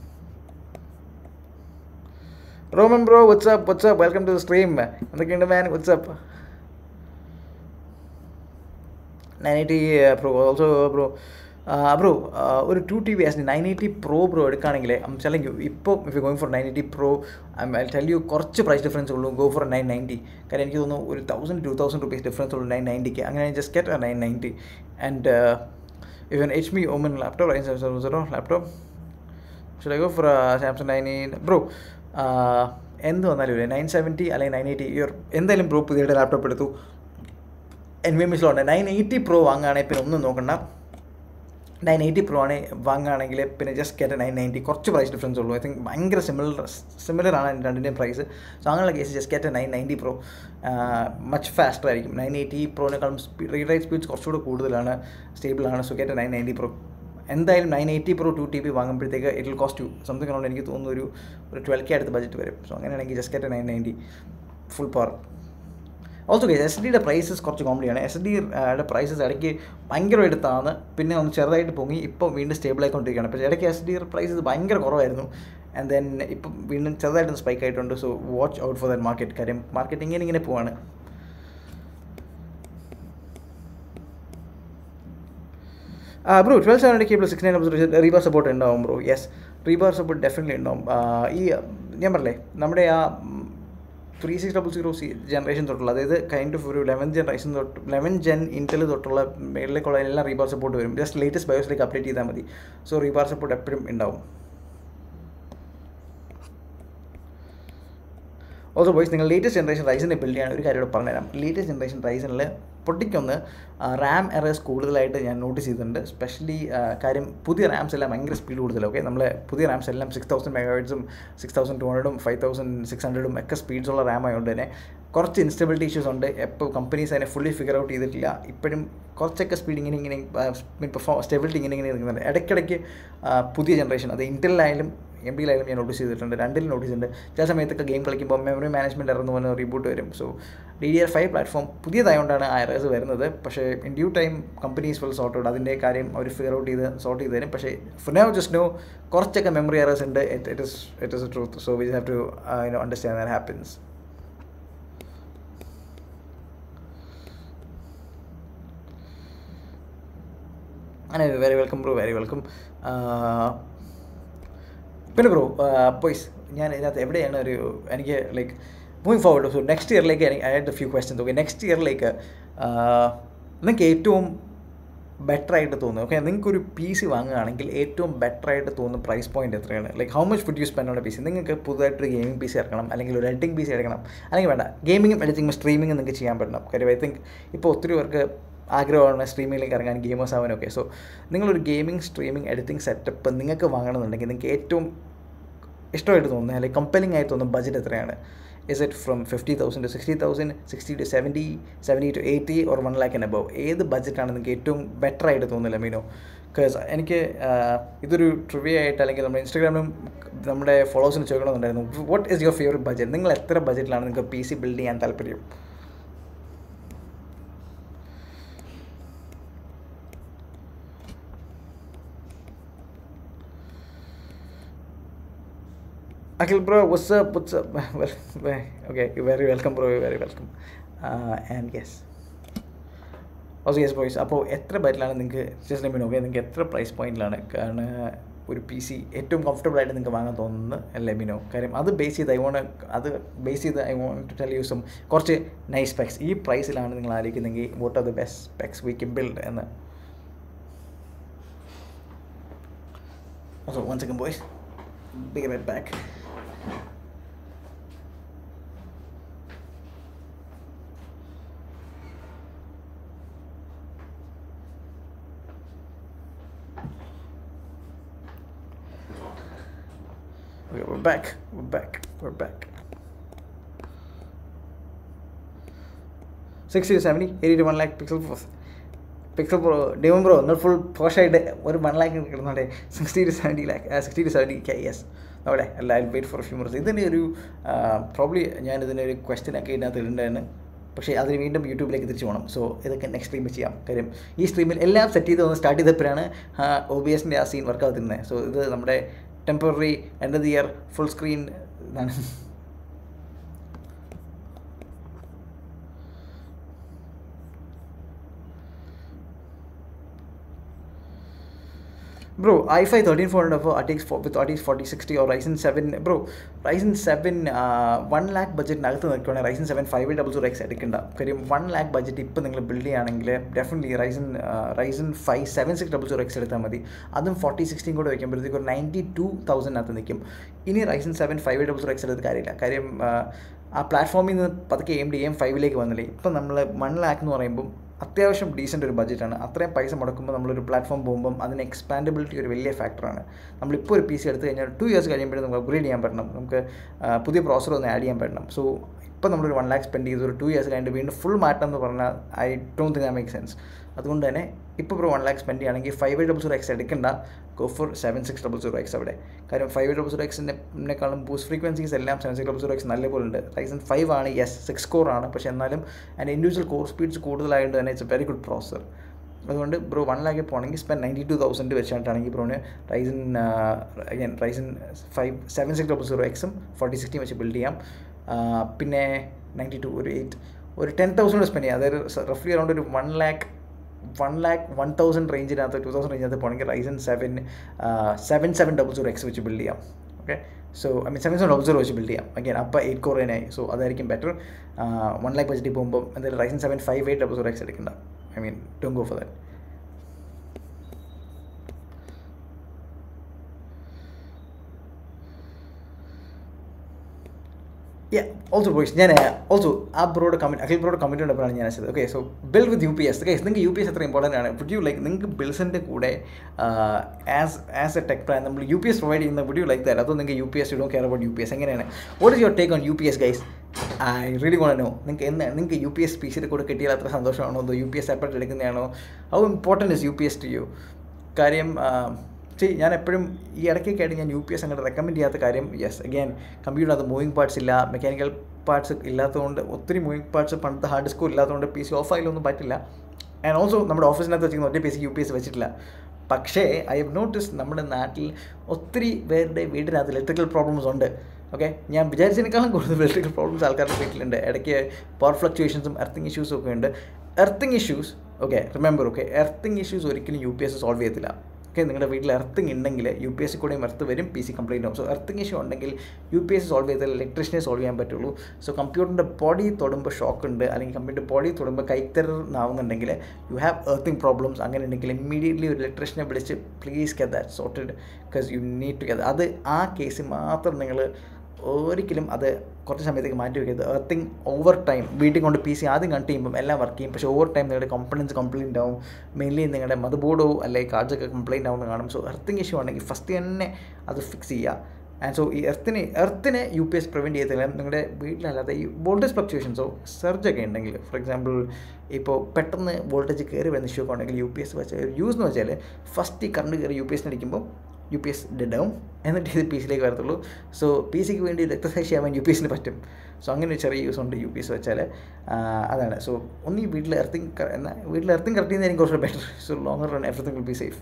Roman bro what's up what's up welcome to stream എന്തൊക്കെയുണ്ട് man what's up nine eighty bro also bro bro ഒരു two T V S nine eighty pro bro എടുക്കുകയാണെങ്കിൽ ചില ഇപ്പോൾ if you going for nine eighty pro I tell you കുറച്ച് price difference ഉള്ളൂ go for nine ninety കാരണം എനിക്ക് തോന്നുന്നു ഒരു thousand two thousand rupees difference ഉള്ളൂ നയൻ നയൻറ്റിക്ക് അങ്ങനെ just get nine ninety and even H me Omen laptop nine seven seven zero laptop should I go for Samsung nine bro എന്ത് വന്നാലും ഇല്ലേ നയൻ സെവൻറ്റി അല്ലെങ്കിൽ നയൻ എയ്റ്റി ഇയർ എന്തായാലും bro പുതിയതായിട്ട് laptop എടുത്തു എൻ വി എമ്മിസിലുണ്ട് നയൻ എയ്റ്റി പ്രോ വാങ്ങുകയാണെങ്കിൽ പിന്നെ ഒന്നും നോക്കണ്ട നയൻ എയ്റ്റി പ്രോ ആണ് വാങ്ങുകയാണെങ്കിൽ പിന്നെ ജസ്റ്റ് കെറ്റ് നയൻ നയൻറ്റി കുറച്ച് പ്രൈസ് ഡിഫറൻസ് ഉള്ളൂ ഐ തിങ്ക് ഭയങ്കര സിമിലർ സിമിലർ ആണ് രണ്ടിൻ്റെയും പ്രൈസ് സോ അങ്ങനെയുള്ള case just get nine ninety pro much faster ആയിരിക്കും നയൻ എയ്റ്റി പ്രോനേക്കാളും റീഡ് റൈറ്റ് സ്പീഡ്സ് കുറച്ചുകൂടി കൂടുതലാണ് സ്റ്റേബിളാണ് so get nine ninety pro എന്തായാലും nine eighty pro two T B വാങ്ങുമ്പോഴത്തേക്ക് it will cost you something around എനിക്ക് തോന്നുന്നു ഒരു ഒരു ട്വൽവ് കെ അടുത്ത് ബജറ്റ് വരും സോ അങ്ങനെയാണെങ്കിൽ just get nine ninety full power also guys S ഡിയുടെ പ്രൈസസ് കുറച്ച് കോമഡിയാണ് എസ് ഡിയുടെ പ്രൈസസ് ഇടയ്ക്ക് ഭയങ്കരമായിട്ട് താന്ന് പിന്നെ ഒന്ന് ചെറുതായിട്ട് പൊങ്ങി ഇപ്പോൾ വീണ്ടും സ്റ്റേബിൾ ആയിക്കൊണ്ടിരിക്കുകയാണ് പക്ഷേ ഇടയ്ക്ക് എസ് ഡി പ്രൈസസ് ഭയങ്കര കുറവായിരുന്നു ആൻഡ് ദെൻ ഇപ്പം വീണ്ടും ചെറുതായിട്ടൊന്ന് സ്പൈക്ക് ആയിട്ടുണ്ട് so watch out for that market കാര്യം മാർക്കറ്റ് ഇങ്ങനെ ഇങ്ങനെ പോവാണ് bro twelve seven cable six nine rebar support ഉണ്ടാവും bro yes rebar support definitely ഉണ്ടാവും ഈ ഞാൻ പറഞ്ഞില്ലേ നമ്മുടെ ആ three six double zero C generation തൊട്ടുള്ള അതായത് കൈൻഡ് ഓഫ് ഒരു ലെവൻ ജനറേഷൻ തൊട്ട് ലെവൻ ജെൻ ഇൻറ്റൽ തൊട്ടുള്ള മേളിലേക്കുള്ള എല്ലാം റീബാർ സപ്പോർട്ട് വരും ജസ്റ്റ് ലേറ്റസ്റ്റ് ബയോസിലേക്ക് അപ്ഡേറ്റ് ചെയ്താൽ മതി സോ റീബാർ സപ്പോർട്ട് എപ്പോഴും ഉണ്ടാവും ഓൾസോ ബോയ്സ് നിങ്ങൾ ലേറ്റസ്റ്റ് ജനറേഷൻ റൈസിനെ ബിൽഡ് ചെയ്യാൻ ഒരു കാര്യം പറഞ്ഞുതരാം ലേറ്റസ്റ്റ് ജനറേഷൻ റൈസിനിൽ പൊട്ടിക്കൊന്ന് റാം എറേഴ്സ് കൂടുതലായിട്ട് ഞാൻ നോട്ടീസ് ചെയ്തിട്ടുണ്ട് സ്പെഷ്യലി കാര്യം പുതിയ റാംസ് എല്ലാം ഭയങ്കര സ്പീഡ് കൂടുതൽ ഓക്കെ നമ്മൾ പുതിയ റാംസ് എല്ലാം സിക്സ് തൗസൻഡ് മെഗാഹൈറ്റ്സും സിക്സ് തൗസൻഡ് ടു ഹൺഡ്രഡും ഫൈവ് തൗസൻഡ് സിക്സ് ഹൺഡ്രഡും ഒക്കെ സ്പീഡ്സ് ഉള്ള റാം ആയതുകൊണ്ട് തന്നെ കുറച്ച് ഇൻസ്റ്റബിലിറ്റി ഇഷ്യൂസ് ഉണ്ട് എപ്പോൾ കമ്പനീസ് അതിനെ ഫുള്ളി ഫിഗർ ഔട്ട് ചെയ്തിട്ടില്ല ഇപ്പോഴും കുറച്ചൊക്കെ സ്പീഡ് ഇങ്ങനെ ഇങ്ങനെ പെർഫോം സ്റ്റെബിലിറ്റി ഇങ്ങനെ ഇങ്ങനെ നിൽക്കുന്നുണ്ട് ഇടയ്ക്കിടയ്ക്ക് പുതിയ ജനറേഷൻ അത് ഇൻറ്റലിലായാലും എം ഡിയിലായാലും ഞാൻ നോട്ടീസ് ചെയ്തിട്ടുണ്ട് രണ്ടിലും നോട്ടീസ് ഉണ്ട് ചില സമയത്തൊക്കെ ഗെയിം കളിക്കുമ്പോൾ മെമ്മറി മാനേജ്മെൻറ്റ് ഇറങ്ങുന്ന പോലെ റീബൂട്ട് വരും so D D R five platform പുതിയതായതുകൊണ്ടാണ് ആ എറേഴ്സ് വരുന്നത് പക്ഷേ in due time companies full sort out അതിൻ്റെ കാര്യം അവർ ഫിഗർ ഔട്ട് ചെയ്ത് സോർട്ട് ചെയ്ത് തരും പക്ഷേ ഫുൾ നോ ജസ്റ്റ് നോ കുറച്ചൊക്കെ മെമ്മറി എറേഴ്സ് ഉണ്ട് it it is it is a truth so we have to you know understand that happens അങ്ങനെ very welcome bro very welcome പിന്നെ ബ്രോ പോയിസ് ഞാൻ ഇതിനകത്ത് എവിടെയാണ് ഒരു എനിക്ക് like moving forward so next ഇയറിലേക്ക് I had few questions okay next ഇയറിലേക്ക് നിങ്ങൾക്ക് ഏറ്റവും ബെറ്റർ ആയിട്ട് തോന്നുന്നു ഓക്കെ നിങ്ങൾക്കൊരു പി സി വാങ്ങുകയാണെങ്കിൽ ഏറ്റവും ബെറ്റർ ആയിട്ട് തോന്നുന്ന പ്രൈസ് പോയിന്റ് എത്രയാണ് like how much would you spend on P C നിങ്ങൾക്ക് പുതുതായിട്ടൊരു ഗെയിമിംഗ് പി സി ഇറക്കണം അല്ലെങ്കിൽ ഒരു എഡിറ്റിംഗ് പി സി എടുക്കണം അല്ലെങ്കിൽ വേണ്ട ഗെയിമിങ്ങും എഡിറ്റിംഗും സ്ട്രീമിങ്ങും നിങ്ങൾക്ക് ചെയ്യാൻ പറ്റണം കാര്യം ഐ തിങ്ക് ഇപ്പോൾ ഒത്തിരി പേർക്ക് ആഗ്രഹമാണ് സ്ട്രീമിങ്ങിലേക്ക് ഇറങ്ങാൻ ഗെയിമേഴ്സ് ആവാനൊക്കെ സോ നിങ്ങളൊരു ഗെയിമിംഗ് സ്ട്രീമിംഗ് എഡിറ്റിംഗ് സെറ്റപ്പ് നിങ്ങൾക്ക് വാങ്ങണമെന്നുണ്ടെങ്കിൽ നിങ്ങൾക്ക് ഏറ്റവും ഇഷ്ടമായിട്ട് തോന്നുന്നത് അല്ലെങ്കിൽ കമ്പലിംഗ് ആയിട്ട് തോന്നുന്ന ബഡ്ജറ്റ് എത്രയാണ് is it from fifty thousand to sixty thousand sixty to seventy seventy to eighty or one lakh and above ഏത് ബഡ്ജറ്റാണ് നിങ്ങൾക്ക് ഏറ്റവും ബെറ്റർ ആയിട്ട് തോന്നുന്നില്ല മീനോ ബിക്കോസ് എനിക്ക് ഇതൊരു ട്രിവ്യ ആയിട്ട് അല്ലെങ്കിൽ നമ്മുടെ ഇൻസ്റ്റാഗ്രാമിലും നമ്മുടെ ഫോളോവേഴ്സിന് ചോദിക്കണമെന്നുണ്ടായിരുന്നു what is your favourite budget നിങ്ങൾ എത്ര ബഡ്ജറ്റിലാണ് നിങ്ങൾക്ക് പി സി ബിൽഡ് ചെയ്യാൻ താല്പര്യം Akhil bro, what's up? What's up? well, okay, you're very welcome, bro. You're very welcome. Uh, and yes. Also yes boys അപ്പോൾ എത്ര ബൈറ്റിലാണ് നിങ്ങൾക്ക് ജസ്റ്റ് ലെമിൻ ഓക്കെ നിങ്ങൾക്ക് എത്ര പ്രൈസ് പോയിന്റിലാണ് കാരണം ഒരു പി സി ഏറ്റവും കംഫർട്ടബിൾ ആയിട്ട് നിങ്ങൾക്ക് വാങ്ങാൻ തോന്നുന്നത് ലെമിനോ കാര്യം അത് ബേസ് ചെയ്ത് ഐ വോണ്ട് അത് ബേസ് ചെയ്ത് I want to tell you some കുറച്ച് നൈസ് സ്പെക്സ് ഈ പ്രൈസിലാണ് നിങ്ങൾ ആലോചിക്കുന്നെങ്കിൽ what are the best specs we can build എന്ന് also one second boys be right back Okay, we're back. We're back. We're back. 60 to 70, 80 to 1 lakh pixel for pixel pro ഡിമൺ bro എന്നാൽ full പോഷായിട്ട് ഒരു one lakh കിടന്നോട്ടെ sixty to seventy lakh sixty to seventy K yes അവിടെ അല്ല I wait for few minutes ഇതിൻ്റെ ഒരു probably ഞാൻ ഇതിൻ്റെ ഒരു ക്വസ്റ്റ്യൻ ഒക്കെ ഇതിനകത്ത് ഇടേണ്ടതാണ് പക്ഷേ അതിന് വീണ്ടും യൂട്യൂബിലേക്ക് തിരിച്ചു പോകണം സോ ഇതൊക്കെ നെക്സ്റ്റ് സ്ട്രീമിൽ ചെയ്യാം കാര്യം ഈ സ്ട്രീമിൽ എല്ലാം സെറ്റ് ചെയ്ത് ഒന്ന് സ്റ്റാർട്ട് ചെയ്തപ്പോഴാണ് ഒ ബി എസിൻ്റെ ആ സീൻ വർക്ക് ആവുന്നത് സോ ഇത് നമ്മുടെ temporary end of the year full screen ഇതാണ് bro I five thirteen four hundred R T X with R T X forty sixty or Ryzen seven bro Ryzen seven one lakh ബഡ്ജറ്റിനകത്ത് നിൽക്കുകയാണെങ്കിൽ Ryzen seven five double zero X എടുക്കേണ്ട കാര്യം one lakh budget ഇപ്പോൾ നിങ്ങൾ build ചെയ്യുകയാണെങ്കിൽ definitely Ryzen Ryzen five seven six double zero X എടുത്താൽ മതി അതും ഫോർട്ടി സിക്സ്റ്റീൻ കൂടെ വയ്ക്കുമ്പോഴത്തേക്ക് ഒരു നയൻറ്റി ടു തൗസൻഡിനകത്ത് നിൽക്കും ഇനി Ryzen seven five double zero X എടുത്ത് കാര്യമില്ല കാര്യം ആ പ്ലാറ്റ്ഫോമിൽ നിന്ന് പതുക്കെ എം ഡി എം ഫൈവിലേക്ക് വന്നില്ലേ ഇപ്പം നമ്മൾ വൺ ലാക്ക് എന്ന് പറയുമ്പം അത്യാവശ്യം ഡീസൻ്റ് ഒരു ബഡ്ജറ്റാണ് അത്രയും പൈസ മുടക്കുമ്പോൾ നമ്മളൊരു പ്ലാറ്റ്ഫോം പോകുമ്പം അതിന് എക്സ്പാൻഡബിലിറ്റി ഒരു വലിയ ഫാക്ടറാണ് നമ്മളിപ്പോൾ ഒരു പി സി എടുത്തു കഴിഞ്ഞാൽ ടു ഇയേഴ്സ് കഴിയുമ്പോഴും നമുക്ക് അപ്ഗ്രേഡ് ചെയ്യാൻ പറ്റണം നമുക്ക് പുതിയ പ്രോസർ ഒന്ന് ആഡ് ചെയ്യാൻ പറ്റണം സോ ഇപ്പം നമ്മളൊരു വൺ ലാക്ക് സ്പെൻഡ് ചെയ്ത് ഒരു ടു ഇയേഴ്സ് കഴിഞ്ഞിട്ട് വീണ്ടും ഫുൾ മാറ്റം എന്ന് പറഞ്ഞാൽ I don't think ah make sense അതുകൊണ്ട് തന്നെ ഇപ്പോൾ ഇപ്പോൾ വൺ ലാക്ക് സ്പെൻഡ് ചെയ്യുകയാണെങ്കിൽ ഫൈവ് ഡബിൾ സീറോ എക്സ് എടുക്കണ്ട go for seven six double zero X അവിടെ കാര്യം ഫൈവ് ഡബിൾ സീറോ എക്സിനെക്കാളും ബൂസ്റ്റ് ഫ്രീക്വൻസീസ് എല്ലാം seven six double zero X നല്ല പോലെ ഉണ്ട് റൈസൻ ഫൈവ് ആണ് യെസ് സിക്സ് കോർ ആണ് പക്ഷേ എന്നാലും അതിൻ്റെ ഇൻഡിവിജ്വൽ കോർ സ്പീഡ്സ് കൂടുതലായതുകൊണ്ട് തന്നെ it's a very good processor അതുകൊണ്ട് ബ്രോ വൺ ലാക്ക് പോകണമെങ്കിൽ സ്പെൻഡ് നയൻറ്റി ടു തൗസൻഡ് വെച്ചിട്ടാണെങ്കിൽ ബ്രോന് Ryzen again Ryzen five seven six double zero എക്സും ഫോർട്ടി സിക്സ്റ്റി വെച്ച് ബിൽഡ് ചെയ്യാം പിന്നെ നയൻറ്റി ടു ഒരു എയ്റ്റ് ഒരു ടെൻ തൗസൻഡ് സ്പെൻഡ് ചെയ്യാം അതായത് റഫ്ലി അറൗണ്ട് ഒരു one lakh one lakh one thousand റേഞ്ചിനകത്ത് ടു തൗസൻഡ് റേഞ്ചിനകത്ത് പോകണമെങ്കിൽ Ryzen seven seven seven double zero X വെച്ച് ബിൽഡ് ചെയ്യാം okay so I mean seven seven double zero വെച്ച് ബിൽഡ് ചെയ്യാം അഗൈൻ അപ്പോൾ എയ്റ്റ് കോറിനായി സോ അതായിരിക്കും ബെറ്റർ വൺ ലാക്ക് ബഡ്ജറ്റിൽ പോകുമ്പോൾ എന്തായാലും Ryzen seven five eight double zero X എടുക്കണ്ട I mean don't go for that yeah also boys ഞാൻ ഓൾസോ ആ ബ്രോഡ് കമൻറ്റ് അഖിൽ ബ്രോഡ് കമൻറ്റ് ഉണ്ടപ്പോഴാണ് ഞാൻ അയച്ചത് okay so build with U P S guys നിങ്ങൾക്ക് യു പി എസ് എത്ര ഇമ്പോർട്ടൻ്റ് ആണ് വുഡ് യു ലൈക്ക് നിങ്ങൾക്ക് ബിൽസിൻ്റെ കൂടെ as as a tech plan നമ്മൾ യു പി എസ് പ്രൊവൈഡ് ചെയ്യുന്ന വുഡ് യു ലൈക്ക് തരാം അതോ നിങ്ങൾക്ക് U P S you do care about U P S എങ്ങനെയാണ് what is your take on U P S guys I really want know നിങ്ങൾക്ക് എന്ന് നിങ്ങൾക്ക് U P S P സിയുടെ കൂടെ കിട്ടിയാൽ അത്ര സന്തോഷമാണോ അതോ യു പി എസ് സെപ്പറേറ്റ് എടുക്കുന്നതാണോ how important is U P S to you കാര്യം ചെയ് ഞാൻ എപ്പോഴും ഈ ഇടയ്ക്കൊക്കെ ആയിട്ട് ഞാൻ യു പി എസ് അങ്ങനെ റെക്കമെൻഡ് ചെയ്യാത്ത കാര്യം യെസ് അഗൈൻ കമ്പ്യൂട്ടറിനകത്ത് മൂവിങ് പാർട്സ് ഇല്ല മെക്കാനിക്കൽ പാർട്സ് ഇല്ലാത്തതുകൊണ്ട് ഒത്തിരി മൂവിങ് പാർട്സ് പണ്ടത്തെ ഹാർഡ് ഡിസ്കോ ഇല്ലാത്തതുകൊണ്ട് പി സി ഓഫ് ആയാലൊന്നും പറ്റില്ല ആൻഡ് ഓൾസോ നമ്മുടെ ഓഫീസിനകത്ത് വെച്ചിരിക്കുന്ന ഒറ്റ P C U P S വെച്ചിട്ടില്ല പക്ഷേ ഐ ഹവ് നോട്ടീസ് നമ്മുടെ നാട്ടിൽ ഒത്തിരി പേരുടെ വീടിനകത്ത് ഇലക്ട്രിക്കൽ പ്രോബ്ലംസ് ഉണ്ട് ഓക്കെ ഞാൻ വിചാരിച്ചതിനേക്കാളും കൂടുതൽ ഇലക്ട്രിക്കൽ പ്രോബ്ലംസ് ആൾക്കാരുടെ വീട്ടിലുണ്ട് ഇടയ്ക്ക് പവർ ഫ്ലക്ച്വേഷൻസും എർത്തിങ് ഇഷ്യൂസും ഒക്കെ ഉണ്ട് earthing issues okay remember okay earthing issues ഒരിക്കലും യു പി എസ് സോൾവ് ചെയ്യത്തില്ല ഓക്കെ നിങ്ങളുടെ വീട്ടിൽ എർത്തിങ് ഉണ്ടെങ്കിൽ യു പി എസ് സി കൂടെയും എർത്ത് വരും പി സി കംപ്ലൈൻറ്റ് ആവും സോ എർത്തിങ് ഇഷ്യൂ ഉണ്ടെങ്കിൽ യു പി എസ് സി സോൾവ് ചെയ്താൽ ഇലക്ട്രീഷ്യനെ സോൾവ് ചെയ്യാൻ പറ്റുള്ളൂ സോ കമ്പ്യൂട്ടറിൻ്റെ ബോഡി തൊടുമ്പോൾ ഷോക്ക് ഉണ്ട് അല്ലെങ്കിൽ കമ്പ്യൂട്ടർ ബോഡി തൊടുമ്പോൾ കൈത്തറാവുന്നുണ്ടെങ്കിൽ യു ഹാവ് എർത്തിങ് പ്രോബ്ലംസ് അങ്ങനെ ഉണ്ടെങ്കിൽ ഇമ്മീഡിയറ്റ്ലി ഒരു ഇലക്ട്രീഷ്യനെ വിളിച്ച് please get that sorted because you need to get അത് ആ കേസിൽ മാത്രം നിങ്ങൾ ഒരിക്കലും അത് കുറച്ച് സമയത്തേക്ക് മാറ്റി വയ്ക്കരുത് എർത്തിങ് ഓവർ ടൈം വീട്ടിൽ കൊണ്ട് പി സി ആദ്യം കണക്ട് ചെയ്യുമ്പം എല്ലാം വർക്ക് ചെയ്യും പക്ഷേ ഓവർ ടൈം നിങ്ങളുടെ കമ്പണൻസ് കംപ്ലയിൻ്റ് ആവും മെയിൻലി നിങ്ങളുടെ മദർ ബോർഡോ അല്ലെങ്കിൽ കാർഡ്സൊക്കെ കംപ്ലയിൻ്റ് ആവുമെന്ന് കാണും സോ എർത്തിങ് ഇഷ്യൂ ആണെങ്കിൽ ഫസ്റ്റ് തന്നെ അത് ഫിക്സ് ചെയ്യുക ആൻഡ് സോ ഈ എർത്തിന് എർത്തിനെ യു പി എസ് പ്രിവെൻറ്റ് ചെയ്യത്തില്ല നിങ്ങളുടെ വീട്ടിലല്ലാതെ ഈ വോൾട്ടേജ് ഫ്ലക്ച്വേഷൻസോ സർജൊക്കെ ഉണ്ടെങ്കിൽ ഫോർ എക്സാമ്പിൾ ഇപ്പോൾ പെട്ടെന്ന് വോൾട്ടേജ് കയറി വരുന്ന ഇഷ്യൂ ഒക്കെ ഉണ്ടെങ്കിൽ യു പി എസ് വെച്ച് യൂസ് എന്ന് വെച്ചാൽ ഫസ്റ്റ് ഈ കറണ്ട് കയറി യു പി എസിന് അടിക്കുമ്പോൾ യു പി എസ് ഡെഡാവും എന്നിട്ട് ഇത് പി സിയിലേക്ക് വരത്തുള്ളൂ സോ പി സിക്ക് വേണ്ടി എക്സസൈസ് ചെയ്യാൻ യു പി എസിന് പറ്റും സോ അങ്ങനെ ഒരു ചെറിയ യൂസ് ഉണ്ട് യു പി എസ് വെച്ചാൽ അതാണ് സോ ഒന്ന് ഈ വീട്ടിൽ എർത്തിങ് എന്നാൽ വീട്ടിൽ എർത്തിങ് കറക്റ്റ് ചെയ്യുന്നതായിരിക്കും കുറച്ച് better so longer run everything will be safe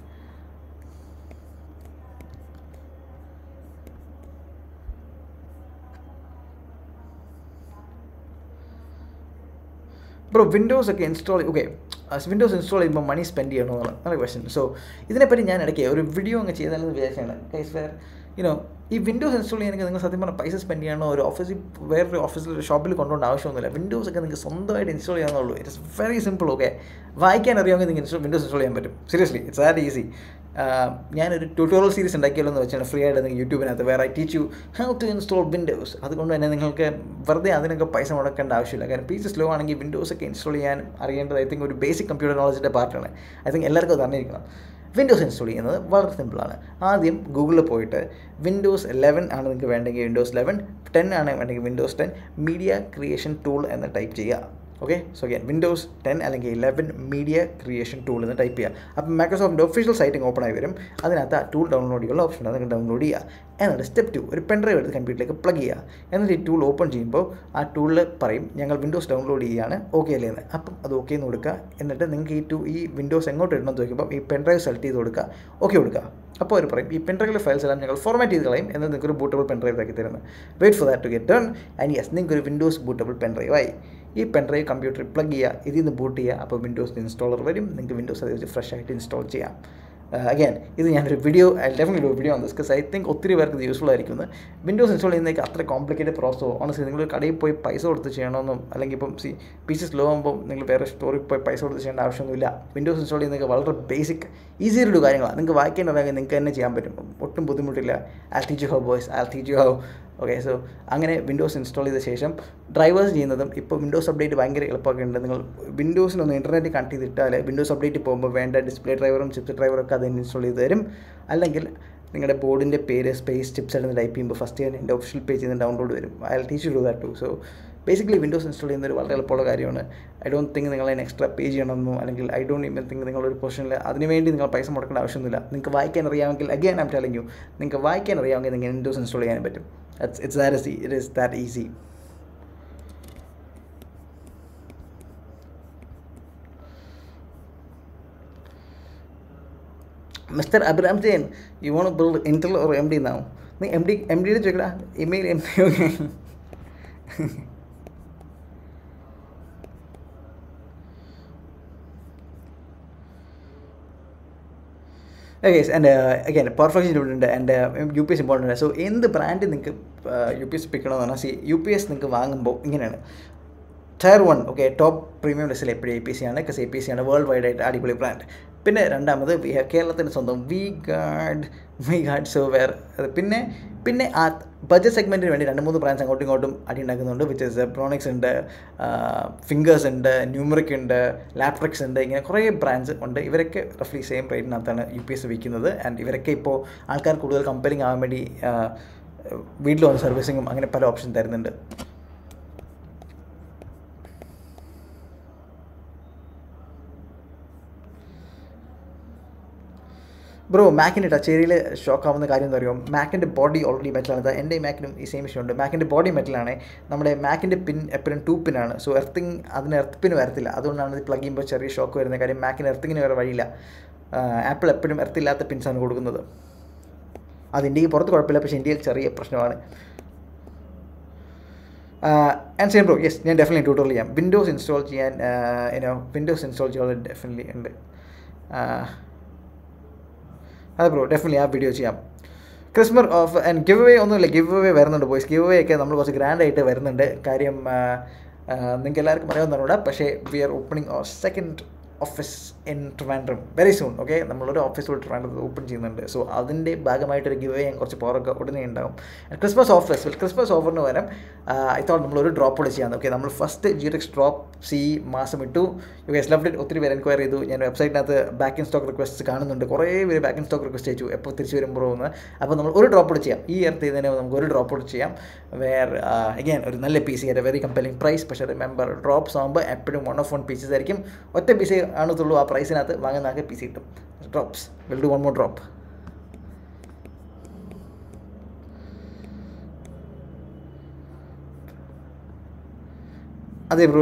bro Windows ഒക്കെ ഇൻസ്റ്റാൾ ഓക്കെ വിൻഡോസ് ഇൻസ്റ്റാൾ ചെയ്യുമ്പോൾ മണി സ്പെൻഡ് ചെയ്യണോ എന്നുള്ള നല്ല ക്വസ്റ്റൻ സോ ഇതിനെപ്പറ്റി ഞാൻ ഇടയ്ക്ക് ഒരു വീഡിയോ അങ്ങ് ചെയ്താലെന്ന് വിചാരിച്ചാണ് കൈസ് വേർ യുനോ ഈ വിൻഡോസ് ഇൻസ്റ്റാൾ ചെയ്യാനൊക്കെ നിങ്ങൾ സത്യം പറഞ്ഞാൽ പൈസ സ്പെൻഡ് ചെയ്യണോ ഒരു ഓഫീസിൽ വേറൊരു ഓഫീസിൽ ഒരു ഷോപ്പിൽ കൊണ്ടുപോകേണ്ട ആവശ്യമൊന്നുമില്ല വിൻഡോസ് ഒക്കെ നിങ്ങൾക്ക് സ്വന്തമായിട്ട് ഇൻസ്റ്റാൾ ചെയ്യാവുന്നുള്ളൂ it is very simple okay വായിക്കാൻ അറിയാമെങ്കിൽ നിങ്ങൾക്ക് ഇൻസ്റ്റാൾ വിൻഡോസ് ഇൻസ്റ്റാൾ ചെയ്യാൻ പറ്റും സീരിയസ്ലി ഇറ്റ്സ് ദാറ്റ് ഈസി ഞാനൊരു ട്യൂട്ടോറിയൽ സീരീസ് ഉണ്ടാക്കിയല്ലോ എന്ന് വെച്ചാൽ ഫ്രീ ആയിട്ട് നിങ്ങൾക്ക് യൂട്യൂബിനകത്ത് വേറെ I teach you how to install Windows അതുകൊണ്ട് തന്നെ നിങ്ങൾക്ക് വെറുതെ അതിനൊക്കെ പൈസ മുടക്കേണ്ട ആവശ്യമില്ല കാരണം പി സി സ്ലോ ആണെങ്കിൽ വിൻഡോസ് ഒക്കെ ഇൻസ്റ്റാൾ ചെയ്യാൻ അറിയേണ്ടത് ഐ തിങ്ക് ഒരു ബേസിക് കമ്പ്യൂട്ടർ നോളജിൻ്റെ പാർട്ടാണ് ഐ തിങ്ക് എല്ലാവർക്കും അത് അറിഞ്ഞിരിക്കണം വിൻഡോസ് ഇൻസ്റ്റാൾ ചെയ്യുന്നത് വളരെ സിമ്പിളാണ് ആദ്യം ഗൂഗിളിൽ പോയിട്ട് വിൻഡോസ് ലെവൻ ആണ് നിങ്ങൾക്ക് വേണ്ടെങ്കിൽ വിൻഡോസ് ലെവൻ ടെൻ ആണ് വേണ്ടെങ്കിൽ Windows ten media creation tool എന്ന് ടൈപ്പ് ചെയ്യുക okay so again Windows ten അല്ലെങ്കിൽ ഇലവൻ മീഡിയ ക്രിയേഷൻ ടൂൾ എന്ന് ടൈപ്പ് ചെയ്യുക അപ്പം മൈക്രോസോഫ്റ്റിൻ്റെ ഒഫീഷ്യൽ സൈറ്റിംഗ് ഓപ്പൺ ആയി വരും അതിനകത്ത് ആ ടൂൾ ഡൗൺലോഡ് ചെയ്യാനുള്ള ഓപ്ഷൻ ഉണ്ട് നിങ്ങൾക്ക് ഡൗൺലോഡ് ചെയ്യുക എന്നിട്ട് സ്റ്റെപ്പ് ടു ഒരു പെൻഡ്രൈവ് എടുത്ത് കമ്പ്യൂട്ടറിലേക്ക് പ്ലഗ് ചെയ്യുക എന്നിട്ട് ഈ ടൂൾ ഓപ്പൺ ചെയ്യുമ്പോൾ ആ ടൂളിൽ പറയും ഞങ്ങൾ വിൻഡോസ് ഡൗൺലോഡ് ചെയ്യുകയാണ് ഓക്കെ അല്ലേ എന്ന് അപ്പം അത് ഓക്കെ എന്ന് കൊടുക്കുക എന്നിട്ട് നിങ്ങൾക്ക് ഈ ടു ഈ വിൻഡോസ് എങ്ങോട്ട് ഇടണം എന്ന് ചോദിക്കുമ്പോൾ ഈ പെൻഡ്രൈവ് സെലക്ട് ചെയ്ത് കൊടുക്കുക ഓക്കെ കൊടുക്കുക അപ്പോൾ അവർ പറയും ഈ പെൻഡ്രൈവിലെ ഫയൽസ് എല്ലാം ഞങ്ങൾ ഫോർമാറ്റ് ചെയ്ത് കളയും എന്നിട്ട് നിങ്ങൾക്ക് ഒരു ബൂട്ടബിൾ പെൻഡ്രൈവ് ആക്കി തരുന്നത് wait for that to get done and yes നിങ്ങൾക്ക് ഒരു വിൻഡോസ് ബൂട്ടബിൾ പെൻഡ്രൈവ് ആയി ഈ പെൻഡ്രൈവ് കമ്പ്യൂട്ടറിൽ പ്ലഗ് ചെയ്യുക ഇതിൽ നിന്ന് ബൂട്ട് ചെയ്യുക അപ്പോൾ വിൻഡോസ് ഇൻസ്റ്റാളർ വരും നിങ്ങൾക്ക് വിൻഡോസ് അത് വെച്ച് ഫ്രഷ് ആയിട്ട് ഇൻസ്റ്റാൾ ചെയ്യാം അഗൈൻ ഇത് ഞാനൊരു video I definite video on this because I think ഒത്തിരി പേർക്ക് ഇത് യൂസ്ഫുൾ ആയിരിക്കും വിൻഡോസ് ഇൻസ്റ്റാൾ ചെയ്യുന്നതൊക്കെ അത്ര കോംപ്ലിക്കേറ്റഡ് പ്രോസസ്സോ ഓണസ്റ്റ് നിങ്ങൾ കടയിൽ പോയി പൈസ കൊടുത്ത് ചെയ്യണമെന്നും അല്ലെങ്കിൽ ഇപ്പം സി പീസസ് ലോ ആകുമ്പോൾ നിങ്ങൾ വേറെ സ്റ്റോറിൽ പോയി പൈസ കൊടുത്ത് ചെയ്യേണ്ട ആവശ്യമൊന്നുമില്ല വിൻഡോസ് ഇൻസ്റ്റാൾ ചെയ്യുന്നതൊക്കെ വളരെ ബേസിക് ഈസി ആയിട്ടുള്ള കാര്യങ്ങളാണ് നിങ്ങൾക്ക് വായിക്കാൻ അറിയാമെങ്കിൽ നിങ്ങൾക്ക് തന്നെ ചെയ്യാൻ പറ്റും ഒട്ടും ബുദ്ധിമുട്ടില്ല I'll teach you how boys I'll teach you how okay so അങ്ങനെ വിൻഡോസ് ഇൻസ്റ്റാൾ ചെയ്ത ശേഷം ഡ്രൈവേഴ്സ് ചെയ്യുന്നതും ഇപ്പോൾ വിൻഡോസ് അപ്ഡേറ്റ് ഭയങ്കര എളുപ്പമൊക്കെ ഉണ്ട് നിങ്ങൾ വിൻഡോസിനൊന്ന് ഇൻ്റർനെറ്റ് കണക്ട് ചെയ്തിട്ടാൽ വിൻഡോസ് അപ്ഡേറ്റ് പോകുമ്പോൾ വേണ്ട ഡിസ്പ്ലേ ഡ്രൈവറും ചിപ്സ് ഡ്രൈവറും ഒക്കെ അത് ഇൻസ്റ്റാൾ ചെയ്ത് തരും അല്ലെങ്കിൽ നിങ്ങളുടെ ബോർഡിൻ്റെ പേര് സ്പേസ് ചിപ്സ് എന്ന് ടൈപ്പ് ചെയ്യുമ്പോൾ ഫസ്റ്റ് ഞാൻ എൻ്റെ ഒഫീഷ്യൽ പേജിൽ നിന്ന് ഡൗൺലോഡ് വരും I teach do that too so basically Windows install ചെയ്യുന്ന ഒരു വളരെ എളുപ്പമുള്ള കാര്യമാണ് ഐ ഡോണ്ട് തിങ്ക് നിങ്ങൾ അതിന് എക്സ്ട്രാ പേ ചെയ്യണമെന്നോ അല്ലെങ്കിൽ ഐ ഡോണ്ട് ഇവൻ തിങ്ക് നിങ്ങളൊരു പൊസിഷനിൽ അതിനുവേണ്ടി നിങ്ങൾ പൈസ മുടക്കേണ്ട ആവശ്യമൊന്നുമില്ല നിങ്ങൾക്ക് വായിക്കാൻ അറിയാമെങ്കിൽ അഗൈൻ ഐം ടെലിംഗ് യു നിങ്ങൾക്ക് വായിക്കാൻ അറിയാമെങ്കിൽ നിങ്ങൾക്ക് വിൻഡോസ് ഇൻസ്റ്റാൾ ചെയ്യാൻ പറ്റും it's it's that it is that easy mister Abraham Jain you want build Intel or M D നാവും നീ എം ഡി എം ഡിയുടെ ചോദിക്കടാ email M D okay okay and again perfection ഇവിടെ ഉണ്ട് and U P S important ആണ് so എന്ത് brand നിങ്ങൾക്ക് U P S പിക്കണമെന്ന് പറഞ്ഞാൽ സി യു പി എസ് നിങ്ങൾക്ക് വാങ്ങുമ്പോൾ ഇങ്ങനെയാണ് tier one okay top premium ലിസ്റ്റിൽ എപ്പോഴും എ പി സി ആണ് ബിക്കോസ് എ പി സി ആണ് വേൾഡ് വൈഡ് ആയിട്ട് അടിപൊളി ബ്രാൻഡ് പിന്നെ രണ്ടാമത് കേരളത്തിൻ്റെ സ്വന്തം വി ഗാഡ് വി ഗാഡ് സോവെയർ അത് പിന്നെ പിന്നെ ആ ബഡ്ജറ്റ് സെഗ്മെൻറ്റിന് വേണ്ടി രണ്ട് മൂന്ന് ബ്രാൻഡ്സ് അങ്ങോട്ടും ഇങ്ങോട്ടും അടി ഉണ്ടാക്കുന്നുണ്ട് വിച്ച് ഇസ് പ്രോണിക്സ് ഉണ്ട് ഫിംഗേഴ്സ് ഉണ്ട് ന്യൂമറിക് ഉണ്ട് ലാപ്ട്രിക്സ് ഉണ്ട് ഇങ്ങനെ കുറേ ബ്രാൻഡ്സ് ഉണ്ട് ഇവരൊക്കെ റഫ്ലി സെയിം റേറ്റിനകത്താണ് യു പി എസ് വിൽക്കുന്നത് ആൻഡ് ഇവരൊക്കെ ഇപ്പോൾ ആൾക്കാർ കൂടുതൽ കമ്പലിങ് ആവാൻ വേണ്ടി വീട്ടിൽ വന്ന് സർവീസിങ്ങും അങ്ങനെ പല ഓപ്ഷൻ തരുന്നുണ്ട് ബ്രോ മാക്കിൻ്റെ ടച്ച് ഏരിയയിൽ ഷോക്ക് ആവുന്ന കാര്യം എന്താ അറിയുമോ മാക്കിൻ്റെ ബോഡി ഓൾറെഡി മെറ്റലാണ് എൻ്റെ ഈ മാക്കിനും ഈ സെയിം ഇഷ്യൂ ഉണ്ട് മാക്കിൻ്റെ ബോഡി മെറ്റലാണ് നമ്മുടെ മാക്കിൻ്റെ പിൻ എപ്പോഴും ടൂ പിന്നാണ് സോ എർത്തിങ് അതിന് എർത്ത് പിൻ വരത്തില്ല അതുകൊണ്ടാണ് ഇത് പ്ലഗ് ചെയ്യുമ്പോൾ ചെറിയ ഷോക്ക് വരുന്ന കാര്യം മാക്കിന് എർത്തിങ്ങിന് വേറെ വഴിയില്ല ആപ്പിൾ എപ്പോഴും എർത്തില്ലാത്ത പിൻസാണ് കൊടുക്കുന്നത് അത് ഇന്ത്യക്ക് പുറത്ത് കുഴപ്പമില്ല പക്ഷേ ഇന്ത്യയിൽ ചെറിയ പ്രശ്നമാണ് ആൻഡ് സെയിം ബ്രോ യെസ് ഞാൻ ഡെഫിനറ്റ്ലി ട്യൂട്ടോറിയൽ ചെയ്യാം വിൻഡോസ് ഇൻസ്റ്റാൾ ചെയ്യാൻ ഇനോ വിൻഡോസ് ഇൻസ്റ്റാൾ ചെയ്യാൻ ഡെഫിനറ്റ്ലി ഉണ്ട് അതെ ബ്രോ ഡെഫിനറ്റ്ലി ആ വീഡിയോ ചെയ്യാം Christmas off and give away ഒന്നുമില്ല ഗിവ് അവേ വരുന്നുണ്ട് ബോയ്സ് ഗിവ് അവേ ഒക്കെ നമ്മൾ കുറച്ച് ഗ്രാൻഡ് ആയിട്ട് വരുന്നുണ്ട് കാര്യം നിങ്ങൾക്ക് എല്ലാവർക്കും അറിയാവുന്നതാണ് പക്ഷേ we are opening second office in Trivandrum very soon okay നമ്മളൊരു ഓഫീസ് കൂടി ട്രിവാൻഡ്രത്ത് ഓപ്പൺ ചെയ്യുന്നുണ്ട് സോ അതിൻ്റെ ഭാഗമായിട്ടൊരു ഗിവ് ഞാൻ കുറച്ച് പുറകെ ഉടനെ ഉണ്ടാവും ക്രിസ്മസ് ഓഫേഴ്സ് ക്രിസ്മസ് ഓഫറിന് പകരം ഐ തോട്ട് നമ്മളൊരു ഡ്രോപ്പ് കൂടെ ചെയ്യാം ഓക്കെ നമ്മൾ ഫസ്റ്റ് ജിറക്സ് ഡ്രോപ്പ് സി മാസം ഇട്ടു യു എസ് ലവ് ഒത്തിരി പേര് എൻക്വയറി ചെയ്തു ഞാൻ വെബ്സൈറ്റിനകത്ത് ബാക്ക് ഇൻ സ്റ്റോക്ക് റിക്വസ്റ്റ് കാണുന്നുണ്ട് കുറേ പേര് ബാക്ക് ഇൻ സ്റ്റോക്ക് റിക്വസ്റ്റ് അയച്ചു എപ്പോൾ തിരിച്ച് വരുമ്പോൾ എന്ന് അപ്പോൾ നമ്മൾ ഒരു ഡ്രോപ്പ് കൂടെ ചെയ്യാം ഈ ഇയർ ചെയ്തതിന് നമുക്ക് ഒരു ഡ്രോപ്പ് കൂടെ ചെയ്യാം വേർ അഗൈൻ ഒരു നല്ല P C very compelling price പക്ഷേ റിമെമ്പർ ഡ്രോപ്സ് ആകുമ്പോൾ എപ്പോഴും വൺ ഓഫ് വൺ പീസസ് ആയിരിക്കും ഒറ്റ പി സി ആണത്തുള്ളൂ ആ പ്രൈസിനകത്ത് വാങ്ങുന്ന ആകെ പി സി കിട്ടും drops will do one more drop അതെ ബ്രോ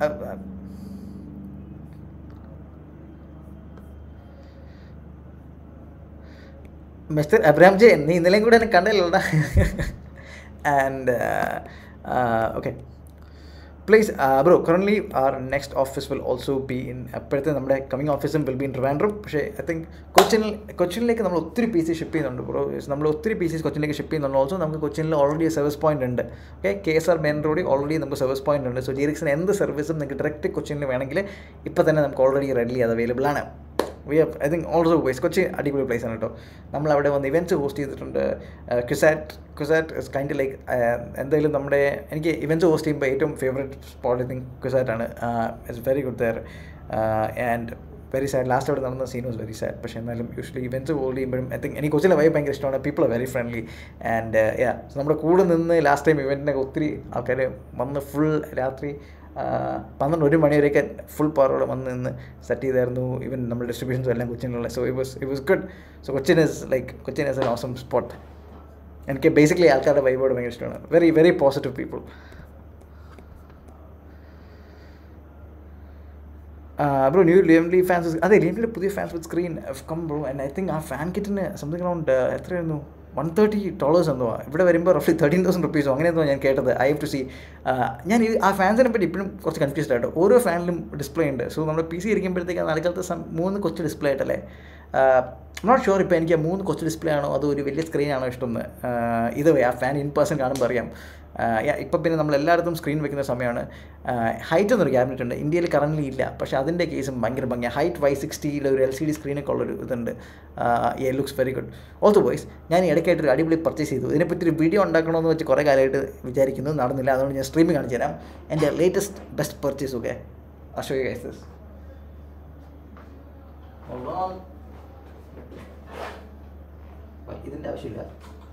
മിസ്റ്റർ അബ്രാം ജെ നീ ഇന്നലെയും കൂടെ എന്നെ കണ്ടല്ലോടാ and okay please bro currently are next office will also be in അപ്പോഴത്തെ നമ്മുടെ കമ്മിങ് ഓഫീസും വിൽ ബി ഇൻ ട്രിവാൻഡ്രം പക്ഷേ ഐ തിങ്ക് കൊച്ചിനിൽ കൊച്ചിനിലേക്ക് നമ്മൾ ഒത്തിരി പി സി ഷിപ്പ് ചെയ്യുന്നുണ്ട് ബ്രോ നമ്മൾ ഒത്തിരി പി സീസ് കൊച്ചിനിലേക്ക് ഷിപ്പ് ചെയ്യുന്നുണ്ട് ഓൾസോ നമുക്ക് കൊച്ചിനിൽ ഓൾറെഡി സർവീസ് പോയിന്റ് ഉണ്ട് okay K S R main റോഡിൽ ഓൾറെഡി നമുക്ക് സർവീസ് പോയിന്റ് ഉണ്ട് സോ ജിറിക്സിന് എന്ത് സർവീസും നിങ്ങൾക്ക് ഡയറക്റ്റ് കൊച്ചിനിൽ വേണമെങ്കിൽ ഇപ്പോൾ തന്നെ നമുക്ക് ഓൾറെഡി റെഡി അത് അവൈലബിൾ ആണ് we have I think also ways Kochi അടിപൊളി പ്ലേസ് ആണ് കേട്ടോ നമ്മൾ അവിടെ വന്ന് ഇവൻറ്റ്സ് ഹോസ്റ്റ് ചെയ്തിട്ടുണ്ട് CUSAT CUSAT is kind like എന്തായാലും നമ്മുടെ എനിക്ക് ഇവൻറ്റ്സ് ഹോസ്റ്റ് ചെയ്യുമ്പോൾ ഏറ്റവും favourite spot I think CUSAT ആണ് it's very good there and very sad last അവിടെ നടന്ന സീൻ വാസ് വെരി സാഡ് പക്ഷേ എന്നാലും യൂഷ്വലി ഇവൻറ്റ്സ് ഹോൾഡ് ചെയ്യുമ്പോഴും ഐ തിങ്ക് എനിക്ക് കൊച്ചിലെ വൈബ് ഭയങ്കര ഇഷ്ടമാണ് people are very friendly and yeah നമ്മുടെ കൂടെ നിന്ന് ലാസ്റ്റ് ടൈം ഇവൻറ്റിനൊക്കെ ഒത്തിരി ആൾക്കാർ വന്ന് ഫുൾ രാത്രി പന്ത്രണ്ട് ഒരു മണി വരെയൊക്കെ ഫുൾ പവറോടെ വന്ന് നിന്ന് സെറ്റ് ചെയ്തായിരുന്നു ഈവൻ നമ്മുടെ ഡിസ്ട്രിബ്യൂഷൻസും എല്ലാം കൊച്ചിനുള്ള so it was it was good so Cochin is like Cochin is an awesome spot എനിക്ക് ബേസിക്കലി ആൾക്കാരുടെ വൈബോട് ഭയങ്കര ഇഷ്ടമാണ് very very positive people bro new Lian Li fans അതെ ലിയംലിയുടെ പുതിയ fans with screen come bro and I think ആ ഫാൻ കിറ്റിന് സംതിങ് അറൗണ്ട് എത്രയായിരുന്നു വൺ തേർട്ടി ഡോളേഴ്സ് എന്തോ ഇവിടെ വരുമ്പോൾ റഫ്ലി തേർട്ടീൻ തൗസൻഡ് റുപ്പീസോ അങ്ങനെ എന്തോ ഞാൻ കേട്ടത് ഐ ഹവ് ടു സി ഞാൻ ഈ ആ ഫാൻസിനെ പറ്റി ഇപ്പോഴും കുറച്ച് കൺഫ്യൂസ്ഡ് ആയിട്ട് ഓരോ ഫാനിലും ഡിസ്പ്ലേ ഉണ്ട് സോ നമ്മൾ പി സി ഇരിക്കുമ്പോഴത്തേക്ക് നാലുകാലത്ത് സം മൂന്ന് കൊച്ചു ഡിസ്പ്ലേ ആയിട്ടല്ലേ നോട്ട് ഷുവർ ഇപ്പോൾ എനിക്ക് ആ മൂന്ന് കൊച്ചു ഡിസ്പ്ലേ ആണോ അതോ ഒരു വലിയ സ്ക്രീൻ ആണോ ഇഷ്ടം എന്ന് ഇത് ആ ഫാൻ ഇൻ പേഴ്സൺ കാണുമ്പോൾ അറിയാം ഇപ്പം പിന്നെ നമ്മൾ എല്ലായിടത്തും സ്ക്രീൻ വെക്കുന്ന സമയമാണ് ഹൈറ്റ് എന്നൊരു ക്യാബിനറ്റ് ഉണ്ട് ഇന്ത്യയിൽ കറൻ്റ് ഇല്ല പക്ഷേ അതിൻ്റെ കേസും ഭയങ്കര ഭംഗിയാണ് ഹൈറ്റ് വൈ സിക്സ്റ്റിയിൽ ഒരു എൽ സി ഡി സ്ക്രീനൊക്കെ ഉള്ളൊരു ഇതുണ്ട് a looks very good also boys ഞാൻ ഈ ഇടയ്ക്കായിട്ട് ഒരു അടിപൊളി പർച്ചേസ് ചെയ്തു ഇതിനെപ്പറ്റി ഒരു വീഡിയോ ഉണ്ടാക്കണമെന്ന് വെച്ച് കുറേ കാലമായിട്ട് വിചാരിക്കുന്നു നടന്നില്ല അതുകൊണ്ട് ഞാൻ സ്ട്രീമിംഗ് കാണിച്ചു തരാം എൻ്റെ ലേറ്റസ്റ്റ് ബെസ്റ്റ് പർച്ചേസ് ഒക്കെ അഷോ ഗൈസ് ദിസ് ഇതിൻ്റെ ആവശ്യമില്ല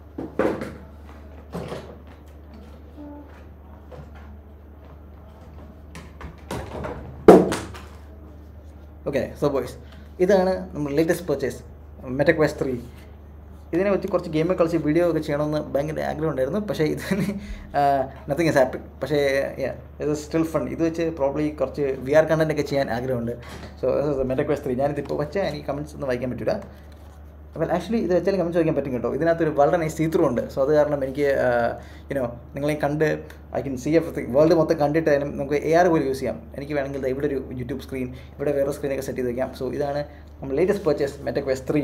ഓക്കെ സോ ബോയ്സ് ഇതാണ് നമ്മൾ ലേറ്റസ്റ്റ് പർച്ചേസ് മെറ്റക്വെസ് ത്രീ ഇതിനെ വെച്ച് കുറച്ച് ഗെയിം കളിച്ച് വീഡിയോ ഒക്കെ ചെയ്യണമെന്ന് ഭയങ്കര ആഗ്രഹം ഉണ്ടായിരുന്നു പക്ഷേ ഇതിന് നത്തിങ് ഇസ് ഹാപ്പി പക്ഷേ ഇത് സ്റ്റിൽ ഫൺ ഇത് വെച്ച് പ്രോബ്ലി കുറച്ച് വി ആർ കണ്ടൻ്റ് ഒക്കെ ചെയ്യാൻ ആഗ്രഹമുണ്ട് സോ മെറ്റക്വെസ് ത്രീ ഞാനിതിപ്പോൾ വെച്ചാൽ എനിക്ക് കമൻറ്റ്സ് ഒന്നും വായിക്കാൻ പറ്റില്ല അപ്പോൾ ആക്ച്വലി ഇത് വെച്ചാലും കമൻസ് വായിക്കാൻ പറ്റും കേട്ടോ ഇതിനകത്തൊരു വളരെ നൈസ് സീത്രൂ ഉണ്ട് സോ അത് കാരണം എനിക്ക് യുനോ നിങ്ങളെ കണ്ട് I can see F world മൊത്തം കണ്ടിട്ട് അതിനും നമുക്ക് എ ആർ പോലും യൂസ് ചെയ്യാം എനിക്ക് വേണമെങ്കിൽ ദാ ഇവിടെ ഒരു യൂട്യൂബ് സ്ക്രീൻ ഇവിടെ വേറെ സ്ക്രീനൊക്കെ സെറ്റ് ചെയ്ത് വയ്ക്കാം സോ ഇതാണ് നമ്മൾ latest purchase Meta Quest three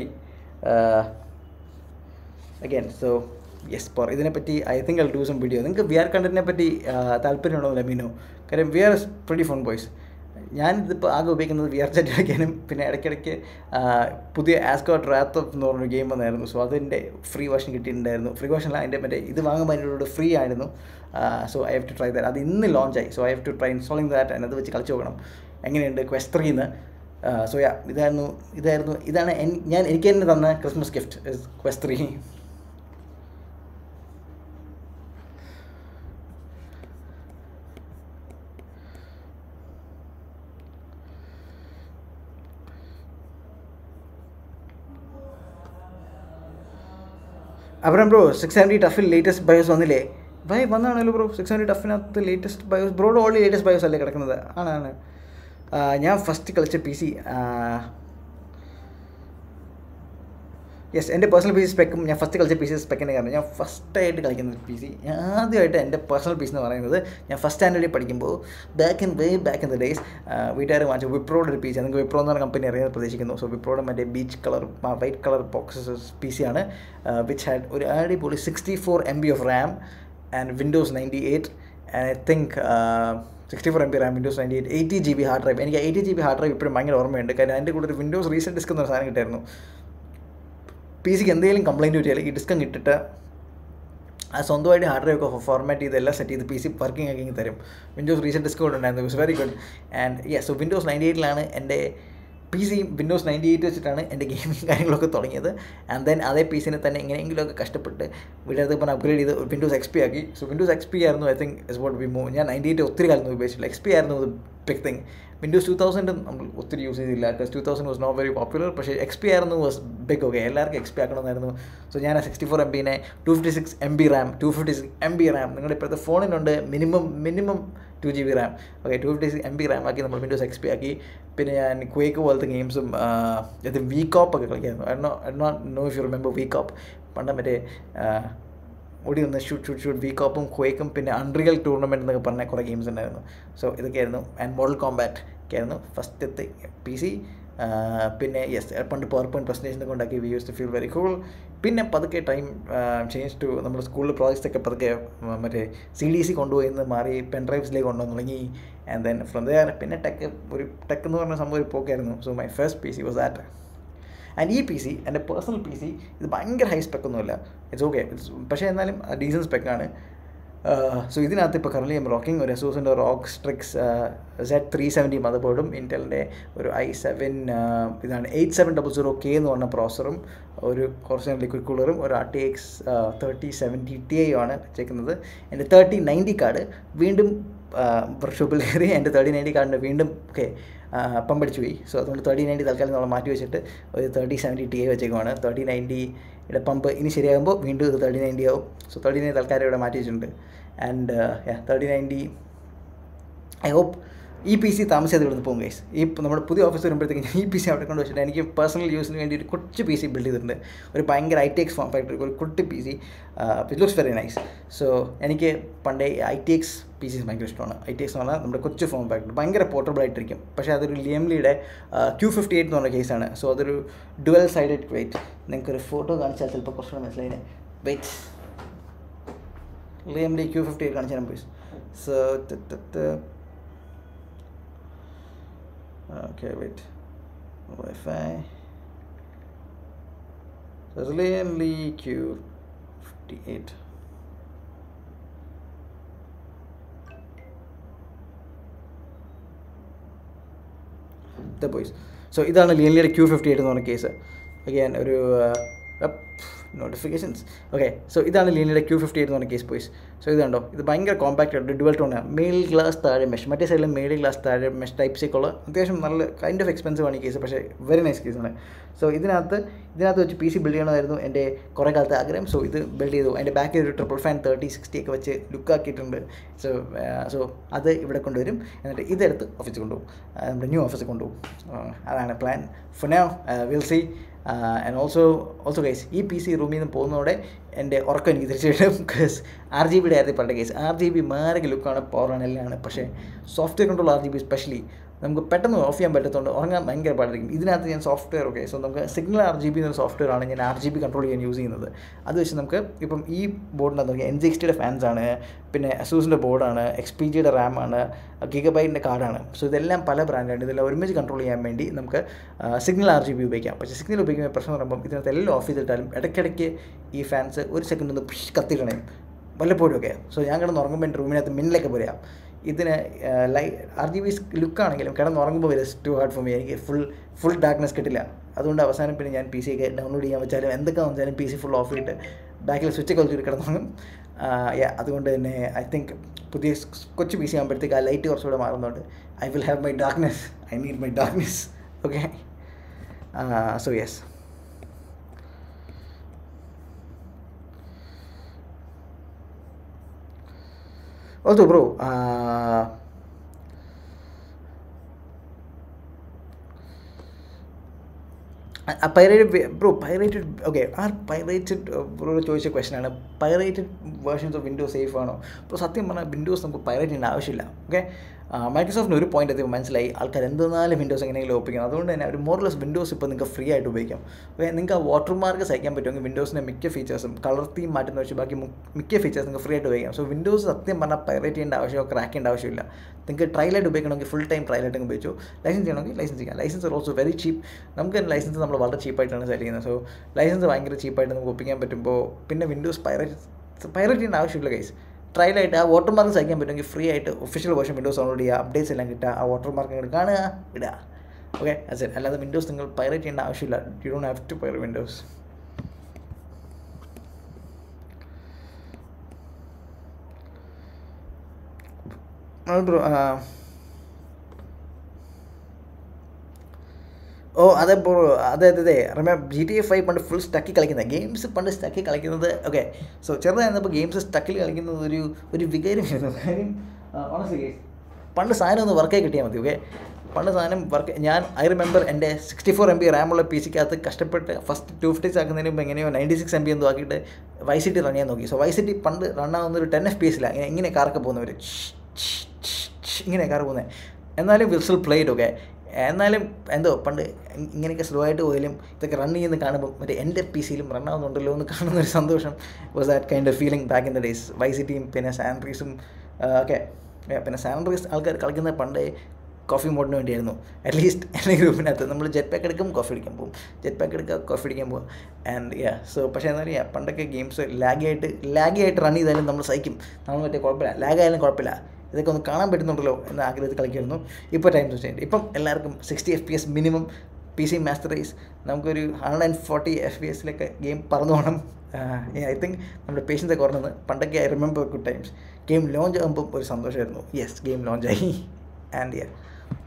again so yes പോർ ഇതിനെപ്പറ്റി I think I do some video നിങ്ങൾക്ക് വി ആർ കണ്ടന്റിനെ പറ്റി താല്പര്യമുണ്ടോ ലെമീനോ കാര്യം we are pretty phone boys ഞാനിതിപ്പോൾ ആകെ ഉപയോഗിക്കുന്നത് വി ആർ ചാറ്റ് കളിക്കാനും പിന്നെ ഇടയ്ക്കിടയ്ക്ക് പുതിയ ആസ്കോട്ട് റാത്ത് എന്ന് പറഞ്ഞൊരു ഗെയിം വന്നായിരുന്നു സോ അതിൻ്റെ ഫ്രീ വേർഷൻ കിട്ടിയിട്ടുണ്ടായിരുന്നു ഫ്രീ വേർഷനിൽ അതിൻ്റെ മറ്റേ ഇത് വാങ്ങുമ്പോൾ അതിൻ്റെ ഫ്രീ ആയിരുന്നു so I have to try that അത് ഇന്ന് ലോഞ്ച് ആയി so I have to try installing that അത് വെച്ച് കളിച്ച് നോക്കണം എങ്ങനെയുണ്ട് ക്വസ്റ്റ് ത്രീന്ന് സോ യാ ഇതായിരുന്നു ഇതായിരുന്നു ഇതാണ് ഞാൻ എനിക്ക് തന്നെ തന്ന Christmas gift quest three Abram bro six seventy ടഫിൽ ലേറ്റസ്റ്റ് ബയോസ് വന്നില്ലേ ബൈ വന്നാണല്ലോ ബ്രോ സിക്സ് സെവൻറ്റി ടഫിനകത്ത് ലേറ്റസ്റ്റ് ബയോസ് ബ്രോഡ് ഓൾറെഡി ലേറ്റസ്റ്റ് ബയോസ് അല്ലേ കിടക്കുന്നത് ആണാണ് ഞാൻ ഫസ്റ്റ് കളിച്ച പി സി യെസ് എൻ്റെ പേഴ്സണൽ പി സി സ്പെക്കും ഞാൻ ഫസ്റ്റ് കളിച്ച പി സി സ്പെക്കിൻ്റെ കാരണം ഞാൻ ഫസ്റ്റായിട്ട് കളിക്കുന്ന പി സി ആദ്യമായിട്ട് എൻ്റെ പേഴ്സണൽ പീസ് എന്ന് പറയുന്നത് ഞാൻ ഫസ്റ്റ് സ്റ്റാൻഡേർഡിൽ പഠിക്കുമ്പോൾ back in way back in the days വീട്ടുകാർ വാങ്ങിച്ച വിപ്രോയുടെ ഒരു പി സി നിങ്ങൾക്ക് വിപ്രോ എന്ന് പറഞ്ഞ കമ്പനി അറിയാൻ പ്രതീക്ഷിക്കുന്നു സോ വിപ്രോയുടെ മറ്റേ beige colour white colour boxes P C ആണ് വിച്ച് ഹാഡ് ഒരു അടിപൊളി sixty four M B of RAM and Windows ninety eight and I think sixty four M B RAM Windows ninety eight eighty G B hard drive എനിക്ക് eighty G B hard drive ഇപ്പോഴും ഭയങ്കര ഓർമ്മയുണ്ട് കാരണം അതിൻ്റെ കൂടെ ഒരു Windows recent disk എന്നൊരു സാധനം കിട്ടായിരുന്നു പി സിക്ക് എന്തെങ്കിലും കംപ്ലയിൻറ്റ് പറ്റിയാൽ ഈ ഡിസ്കം ഇട്ടിട്ട് ആ സ്വന്തമായിട്ട് ഹാർഡ് ഡ്രൈവ് ഒക്കെ ഫോർമാറ്റ് ചെയ്ത് എല്ലാം സെറ്റ് ചെയ്ത് പി സി വർക്കിംഗ് ആക്കി തരും വിൻഡോസ് റീസെൻറ്റ് ഡിസ്ക് കൂടെ ഉണ്ടായിരുന്നു it's very good and yes so Windows ninety എയ്റ്റിലാണ് എൻ്റെ P C Windows ninety eight വെച്ചിട്ടാണ് എൻ്റെ ഗെയിമിങ് കാര്യങ്ങളൊക്കെ തുടങ്ങിയത് ആൻഡ് ദെൻ അതേ പി സിനെ തന്നെ എങ്ങനെയെങ്കിലുമൊക്കെ കഷ്ടപ്പെട്ട് വീട്ടിനകത്ത് ഇപ്പം അപ്ഗ്രേഡ് ചെയ്ത് വിൻഡോസ് എക്സ് പി ആക്കി സോ വിൻഡോസ് എക്സ് പി ആയിരുന്നു I think is what be move ഞാൻ നയൻറ്റി എയ്റ്റ് ഒത്തിരി കാലം ഉപയോഗിച്ചില്ല എക്സ് പി ആയിരുന്നു big thing Windows two thousand നമ്മൾ ഒത്തിരി യൂസ് ചെയ്തില്ല because to thousand was not very popular പക്ഷേ എക്സ് പി ആയിരുന്നു വാസ് ബിഗ് ഓക്കെ എല്ലാവർക്കും എക്സ് പി ആക്കണമെന്നായിരുന്നു സോ ഞാൻ ആ സിക്സ്റ്റി ഫോർ എം ബിനെ two fifty six M B RAM two fifty six M B RAM നിങ്ങളുടെ ഇപ്പോഴത്തെ ഫോണിനുണ്ട് minimum minimum two G B RAM okay two fifty six M B RAM ആക്കി നമ്മൾ Windows X P ആക്കി പിന്നെ ഞാൻ quake പോലത്തെ ഗെയിംസും ഇത് വി കോപ്പ് ഒക്കെ കളിക്കായിരുന്നു I know I not know if you remember V cop പണ്ട് മറ്റേ ഓടി വന്ന് ഷൂട്ട് ഷൂട്ട് ഷൂട്ട് വി കോപ്പും ക്വേക്കും പിന്നെ അൺറിയൽ ടൂർണമെൻറ്റ് എന്നൊക്കെ പറഞ്ഞ കുറേ ഗെയിംസ് ഉണ്ടായിരുന്നു സോ ഇതൊക്കെയായിരുന്നു ആൻഡ് മോഡൽ കോമ്പാറ്റ് ഒക്കെ ആയിരുന്നു ഫസ്റ്റത്തെ പി സി പിന്നെ യെസ് പണ്ട് പവർ പോയിൻറ്റ് പ്രസൻറ്റേഷനൊക്കെ ഉണ്ടാക്കി we use to feel very cool പിന്നെ പതുക്കെ ടൈം ചേഞ്ച് ടു നമ്മൾ സ്കൂളിൽ പ്രോജക്ട്സ് ഒക്കെ പതുക്കെ മറ്റേ സി ഡി സി കൊണ്ടുപോയി നിന്ന് മാറി പെൻ ഡ്രൈവ്സിലേക്ക് കൊണ്ടുവന്ന് തുടങ്ങി ആൻഡ് ദെൻ ഫ്രം ദർ പിന്നെ ടെക്ക് ഒരു ടെക്ക് എന്ന് പറഞ്ഞ സംഭവം ഒരു പോക്കായിരുന്നു so my first P C was that and ഈ പി സി എൻ്റെ പേഴ്സണൽ പി സി ഇത് ഭയങ്കര ഹൈ സ്പെക്കൊന്നുമില്ല ഇറ്റ്സ് ഓക്കെ പക്ഷേ എന്നാലും ഡീസൻ സ്പെക്കാണ് സോ ഇതിനകത്ത് ഇപ്പോൾ കറലി എം റോക്കിംഗ് ഒരു അസൂസിൻ്റെ ROG Strix Z three seventy mother ബോർഡും ഇൻറ്റലിൻ്റെ ഒരു ഐ സെവൻ ഇതാണ് eight seven double zero K എന്ന് പറഞ്ഞ പ്രോസറും ഒരു കുറച്ച് ലിക്വിഡ് കൂളറും ഒരു R T X thirty seventy T I ആണ് വെച്ചേക്കുന്നത് എൻ്റെ തേർട്ടി നയൻറ്റി കാർഡ് വീണ്ടും വർക്ക്ഷോപ്പിൽ കയറി എൻ്റെ തേർട്ടി നയൻറ്റി കാർഡിൻ്റെ വീണ്ടും ഓക്കെ പമ്പടിച്ചു പോയി സോ അതുകൊണ്ട് തേർട്ടി നയൻറ്റി തൽക്കാലം നമ്മൾ മാറ്റി വെച്ചിട്ട് ഒരു തേർട്ടി സെവൻറ്റി ടി ഐ വെച്ചേക്കുവാണ് തേർട്ടി നയൻറ്റിയുടെ പമ്പ് ഇനി ശരിയാകുമ്പോൾ വീണ്ടും ഇത് തേർട്ടി നയൻറ്റി ആവും സോ തേർട്ടി നയൻ തൽക്കാലം ഇവിടെ മാറ്റി വെച്ചിട്ടുണ്ട് and thirty ninety I hope ഈ പി സി താമസിയാതെ ഇവിടുന്ന് പോകും ഗൈസ് ഈ പ് നമ്മുടെ പുതിയ ഓഫീസ് വരുമ്പോഴത്തേക്ക് ഞാൻ ഈ പി സി അവിടെ കൊണ്ട് വെച്ചിട്ട് എനിക്ക് പേഴ്സണൽ യൂസിന് വേണ്ടി ഒരു കൊച്ചു പി സി ബിൽഡ് ചെയ്തിട്ടുണ്ട് ഒരു ഭയങ്കര I T X form factor ഒരു കുട്ടി P C it looks very nice so എനിക്ക് പണ്ടേ I T X P C ഭയങ്കര ഇഷ്ടമാണ് ഐ ടി എക്സ് എന്ന് പറഞ്ഞാൽ നമ്മുടെ കൊച്ചു ഫോം ഫാക്ടറി ഭയങ്കര പോർട്ടബിൾ ആയിട്ടിരിക്കും പക്ഷേ അതൊരു ലിയംലിയുടെ ക്യൂ ഫിഫ്റ്റി എയ്റ്റ് എന്ന് പറഞ്ഞ കേസാണ് സോ അതൊരു ഡുവൽ സൈഡഡ് വെയിറ്റ് നിങ്ങൾക്കൊരു ഫോട്ടോ കാണിച്ചാൽ ചിലപ്പോൾ കുറച്ചുകൂടെ മനസ്സിലായിനെ wait Lian Li Q fifty eight കാണിച്ചാൽ please so Okay, wait. Wi-Fi. So it's Liam Lee Q58. The boys. So ഇതാണ് ലിയൻലിയുടെ ക്യൂ ഫിഫ്റ്റി എയ്റ്റ് എന്ന് പറഞ്ഞ കേസ് അഗൈൻ ഒരു നോട്ടിഫിക്കേഷൻസ് ഓക്കെ സോ ഇതാണ് ലീനിയുടെ ക്യൂ ഫിഫ്റ്റി എയ്റ്റ് എന്ന് പറഞ്ഞ കേസ് പോയിസ് സോ ഇത് കണ്ടോ ഇത് ഭയങ്കര കോമ്പാക്റ്റ് ആയിട്ട് ഡുവൽ ടോൺ ആണ് മേൽ ഗ്ലാസ് താഴെ മെഷ് മറ്റേ സൈഡിൽ മേൽ ഗ്ലാസ് താഴെ മെഷ് ടൈപ്പ് സീക്കുള്ള അത്യാവശ്യം നല്ല കൈൻഡ് ഓഫ് എക്സ്പെൻസീവ് ആണ് ഈ കേസ് പക്ഷേ വെരി നൈസ് കേസാണ് സോ ഇതിനകത്ത് ഇതിനകത്ത് വെച്ച് പി സി ബിൽഡ് ചെയ്യണമായിരുന്നു എൻ്റെ കുറേ കാലത്തെ ആഗ്രഹം സോ ഇത് ബിൽഡ് ചെയ്തു അതിൻ്റെ ബാക്കിൽ ഒരു ട്രിപ്പിൾ ഫാൻ തേർട്ടി സിക്സ്റ്റി ഒക്കെ വെച്ച് ലുക്ക് ആക്കിയിട്ടുണ്ട് സോ സോ അത് ഇവിടെ കൊണ്ടുവരും എന്നിട്ട് ഇതെടുത്ത് ഓഫീസിൽ കൊണ്ടുപോകും ആ, നമ്മുടെ ന്യൂ ഓഫീസിൽ കൊണ്ടുപോകും ആ, അതാണ് plan for now will see and also also guys ഈ പി സി റൂമിൽ നിന്ന് പോകുന്നതോടെ എൻ്റെ ഉറക്കം എനിക്ക് തിരിച്ചു കിട്ടും ബിക്കോസ് ആർ ജി ബിയുടെ ആയിരുന്നു പണ്ട് കേസ് ആർ ജി ബി മാരക ലുക്കാണ് പവറാണ് എല്ലാമാണ് പക്ഷേ software control R G B specially നമുക്ക് പെട്ടെന്ന് ഓഫ് ചെയ്യാൻ പറ്റത്തുകൊണ്ട് ഉറങ്ങാൻ ഭയങ്കര പാടായിരിക്കും ഇതിനകത്ത് ഞാൻ സോഫ്റ്റ്വെയർ ഒക്കെ സോ നമുക്ക് സിഗ്നൽ ആർ ജി ബി എന്നൊരു സോഫ്റ്റ്വെയർ ആണ് ഞാൻ ആർ ജി ബി കൺട്രോൾ ചെയ്യാൻ യൂസ് ചെയ്യുന്നത് അത് വെച്ച് നമുക്ക് ഇപ്പം ഈ ബോർഡിനകത്ത് നോക്കിയാൽ എൻ ജി എക്സ് ടിയുടെ ഫാൻസ് ആണ് പിന്നെ അസൂസിൻ്റെ ബോർഡാണ് എക്സ് പി ജിയുടെ റാം ആണ് ഗിഗബൈറ്റിൻ്റെ കാർഡാണ് സോ ഇതെല്ലാം പല ബ്രാൻഡാണ് ഇതെല്ലാം ഒരുമിച്ച് കൺട്രോൾ ചെയ്യാൻ വേണ്ടി നമുക്ക് സിഗ്നൽ ആർ ജി ബി ഉപയോഗിക്കാം പക്ഷേ സിഗ്നൽ ഉപയോഗിക്കുന്ന പ്രശ്നം എന്ന് പറയുമ്പോൾ ഇതിനകത്ത് എല്ലാം ഓഫ് ചെയ്തിട്ടാലും ഇടയ്ക്കിടയ്ക്ക് ഈ ഫാൻസ് ഒരു സെക്കൻഡ് ഒന്ന് കത്തിയിടണേ വല്ലപ്പോഴും ഒക്കെ സോ ഞാൻ കിടന്ന് ഉറങ്ങുമ്പോൾ എൻ്റെ റൂമിനകത്ത് മിന്നിലൊക്കെ പോരാം ഇതിന് ലൈ ആർ ജി ബി ലുക്കാണെങ്കിലും കിടന്നുറങ്ങുമ്പോൾ വരെ ടു ഹാർഡ് ഫോർ മീ എനിക്ക് ഫുൾ ഫുൾ ഡാർക്ക്നെസ് കിട്ടില്ല അതുകൊണ്ട് അവസാനം പിന്നെ ഞാൻ പി സി ഒക്കെ ഡൗൺലോഡ് ചെയ്യാൻ വെച്ചാലും എന്തൊക്കെ വെച്ചാലും പി സി ഫുൾ ഓഫ് ചെയ്തിട്ട് ബാക്കിൽ സ്വിച്ച് കളിച്ചിട്ട് കിടന്നുറങ്ങും യാ അതുകൊണ്ട് തന്നെ ഐ തിങ്ക് പുതിയ സ് കൊച്ചു പി സി ആകുമ്പോഴത്തേക്ക് ആ ലൈറ്റ് കുറച്ചുകൂടെ മാറുന്നുണ്ട് I will have my darkness I need my darkness okay so yes Also, bro, uh, pirated bro pirated okay ആ പൈറേറ്റഡ് ബ്രോ ചോദിച്ച ക്വസ്റ്റൻ ആണ് pirated versions of Windows safe ആണോ ഇപ്പോൾ സത്യം പറഞ്ഞാൽ വിൻഡോസ് നമുക്ക് പൈറേറ്റ് ചെയ്യേണ്ട ആവശ്യമില്ല ഓക്കെ മൈക്രോസോഫ്റ്റിന് ഒരു പോയിന്റ് എത്തിയപ്പോൾ മനസ്സിലായി ആൾക്കാർ എന്തെന്നാലും വിൻഡോസ് എങ്ങനെയെങ്കിലും ഒപ്പിക്കണം അതുകൊണ്ട് തന്നെ ഒരു മോർലെസ് വിൻഡോസ് ഇപ്പോൾ നിങ്ങൾക്ക് ഫ്രീ ആയിട്ട് ഉപയോഗിക്കാം ഓക്കെ നിങ്ങൾക്ക് ആ വാട്ടർ മാർക്ക് സഹിക്കാൻ പറ്റുമെങ്കിൽ വിൻഡോസിൻ്റെ മിക്ക ഫീച്ചേഴ്സും കളർ തീം മാറ്റുന്ന വെച്ച് ബാക്കി മു- മിക്ക ഫീച്ചേഴ്സ് നിങ്ങൾക്ക് ഫ്രീ ആയിട്ട് ഉപയോഗിക്കാം സോ വിൻഡോസ് സത്യം പറഞ്ഞാൽ പൈറേറ്റ് ചെയ്യേണ്ട ആവശ്യമോ ക്രാക്ക് ചെയ്യേണ്ട ആവശ്യമില്ല നിങ്ങൾക്ക് ട്രയലായിട്ട് ഉപയോഗിക്കണമെങ്കിൽ ഫുൾ ടൈം ട്രയലായിട്ട് ഉപയോഗിച്ചു ലൈസൻസ് ചെയ്യണമെങ്കിൽ ലൈസൻസ് ചെയ്യാം ലൈസൻസ് ഓൾസോ വെരി ചീപ്പ് നമുക്ക് തന്നെ ലൈസൻസ് നമ്മൾ വളരെ ചീപ്പായിട്ടാണ് സെൽ ചെയ്യുന്നത് സോ ലൈസൻസ് ഭയങ്കര ചീപ്പായിട്ട് നമുക്ക് ഒപ്പിക്കാൻ പറ്റുമ്പോൾ പിന്നെ വിൻഡോസ് പൈറേറ്റ് പൈറേറ്റ് ചെയ്യേണ്ട ആവശ്യമില്ല ഗൈസ് ട്രയലായിട്ട് ആ വാട്ടർ മാർക്ക് സഹിക്കാൻ പറ്റുമെങ്കിൽ ഫ്രീ ആയിട്ട് ഒഫീഷ്യൽ വേർഷൻ വിൻഡോസ് ഡൗൺലോഡ് ചെയ്യുക അപ്ഡേറ്റ്സ് എല്ലാം കിട്ടുക ആ വാട്ടർ മാർക്ക് അങ്ങോട്ട് കാണുക ഇടുക ഓക്കെ അതെ അല്ലാതെ വിൻഡോസ് നിങ്ങൾ പൈറേറ്റ് ചെയ്യേണ്ട ആവശ്യമില്ല you don't have to pirate Windows bro oh അതെ ബ്രോ അതെ അതെ അതെ റമ ജി ടി എ ഫൈവ് പണ്ട് ഫുൾ സ്റ്റക്കി കളിക്കുന്നത് ഗെയിംസ് പണ്ട് സ്റ്റക്കി കളിക്കുന്നത് ഓക്കെ സോ ചെറുതായിരുന്നപ്പോൾ ഗെയിംസ് സ്റ്റക്കിൽ കളിക്കുന്നത് ഒരു ഒരു വികാരമായിരുന്നു കാര്യം ഓണസ്റ്റ്ലി പണ്ട് സാധനം ഒന്ന് വർക്കായി കിട്ടിയാൽ മതി ഓക്കെ പണ്ട് സാധനം വർക്ക് ഞാൻ ഐ റിമെമ്പർ എൻ്റെ സിക്സ്റ്റി ഫോർ എം ബി റാമുള്ള പി സിക്കകത്ത് കഷ്ടപ്പെട്ട് ഫസ്റ്റ് ടു ഫിഫ്റ്റീസ് ആക്കുന്നതിന് മുമ്പ് എങ്ങനെയോ നയൻറ്റി സിക്സ് എം ബി എന്തോ ആക്കിയിട്ട് വൈ സിറ്റി റൺ ചെയ്യാൻ നോക്കി സോ വൈ സിറ്റി പണ്ട് റൺ ആവുന്ന ഒരു ടെൻ എഫ് പി എസിലാണ് ഇങ്ങനെ ഇങ്ങനെ കാറൊക്കെ പോകുന്നവർ ഇങ്ങനെ കാർ പോകുന്നത് എന്നാലും വിൽസിൽ പ്ലേഡ് ഓക്കെ എന്നാലും എന്തോ പണ്ട് ഇങ്ങനെയൊക്കെ സ്ലോ ആയിട്ട് പോയാലും ഇതൊക്കെ റൺ ചെയ്യുന്ന കാണുമ്പോൾ മറ്റേ എൻ്റെ പി സിയിലും റൺ ആവുന്നുണ്ടല്ലോ എന്ന് കാണുന്ന ഒരു സന്തോഷം was that kind of feeling back in the days Vice സിറ്റിയും പിന്നെ സാൻഡ്രീസും ഒക്കെ പിന്നെ സാൻഡ്രീസ് ആൾക്കാർ കളിക്കുന്നത് പണ്ടേ കോഫി മോഡിന് വേണ്ടിയായിരുന്നു അറ്റ്ലീസ്റ്റ് എൻ്റെ ഗ്രൂപ്പിനകത്ത് നമ്മൾ ജെറ്റ് പാക്ക് എടുക്കും കോഫി അടിക്കാൻ പോകും ജെറ്റ് പാക്ക് എടുക്കുക കോഫി അടിക്കാൻ പോകും ആൻഡ് യാ സോ പക്ഷേ എന്താ പറയുക പണ്ടൊക്കെ ഗെയിംസ് ലാഗി ആയിട്ട് ലാഗി ആയിട്ട് റൺ ചെയ്താലും നമ്മൾ സഹിക്കും നമ്മൾ മറ്റേ കുഴപ്പമില്ല ലാഗ് ആയാലും കുഴപ്പമില്ല ഇതൊക്കെ ഒന്ന് കാണാൻ പറ്റുന്നുണ്ടല്ലോ എന്ന ആഗ്രഹത്തിൽ കളിക്കുമായിരുന്നു ഇപ്പോൾ ടൈം ചേഞ്ച് ഇപ്പം എല്ലാവർക്കും sixty F P S minimum P C master race നമുക്കൊരു hundred and forty F P എസിലൊക്കെ ഗെയിം പറന്നു പോകണം ഐ തിങ്ക് നമ്മുടെ പേഷ്യൻസ് കുറഞ്ഞത് പണ്ടൊക്കെ I remember good times game launch ആകുമ്പോൾ ഒരു സന്തോഷമായിരുന്നു യെസ് ഗെയിം ലോഞ്ചായി ആൻഡ് യാ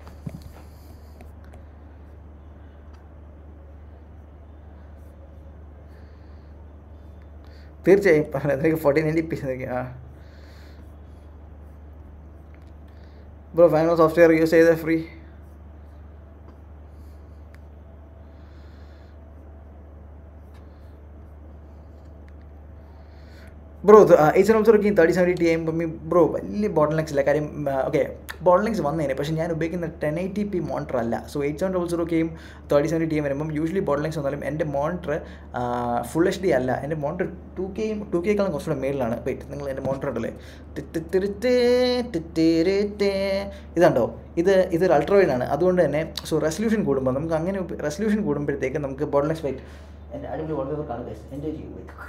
തീർച്ചയായും പറഞ്ഞത് ഫോർട്ടി നയൻറ്റി പീസ് ആ ബ്രോ ഫൈനൽ സോഫ്റ്റ്വെയർ യൂസ് ചെയ്ത free bro eight also working thirty seventy T M bro വലിയ ബോട്ടിൽ നെക്സ് ഇല്ല കാര്യം ഓക്കെ ബോട്ടിൽ നെക്സ് വന്നേനെ പക്ഷേ ഞാൻ ഉപയോഗിക്കുന്ന ടെൻ എയ്റ്റി പി മോണിറ്റർ അല്ല സോ എയ്റ്റ് സെവൻ ഡബിൾ സീറോക്കെയും തേർട്ടി സെവൻറ്റി ടി എം വരുമ്പം യൂഷ്വലി ബോട്ടിൽ നെക്സ് വന്നാലും എൻ്റെ മോണിറ്റർ ഫുൾ എച്ച് ഡി അല്ല എൻ്റെ മോണിറ്റർ ടു കെയും ടു കെക്കാളും കുറച്ചുകൂടെ മേളിലാണ് വെയിറ്റ് നിങ്ങൾ എൻ്റെ മോണിറ്റർ ഉണ്ടല്ലേ ഇതുണ്ടോ ഇത് ഇതൊരു അൾട്രാവൈഡ് ആണ് അതുകൊണ്ട് തന്നെ സോ റെസൊല്യൂഷൻ കൂടുമ്പോൾ നമുക്ക് അങ്ങനെ റെസൊല്യൂഷൻ കൂടുമ്പോഴത്തേക്ക് നമുക്ക് ബോട്ടിൽ നെക്സ് വെയിറ്റ് എൻ്റെ അടിപൊളി വളരെ കാണുക എൻജോയ് ചെയ്യും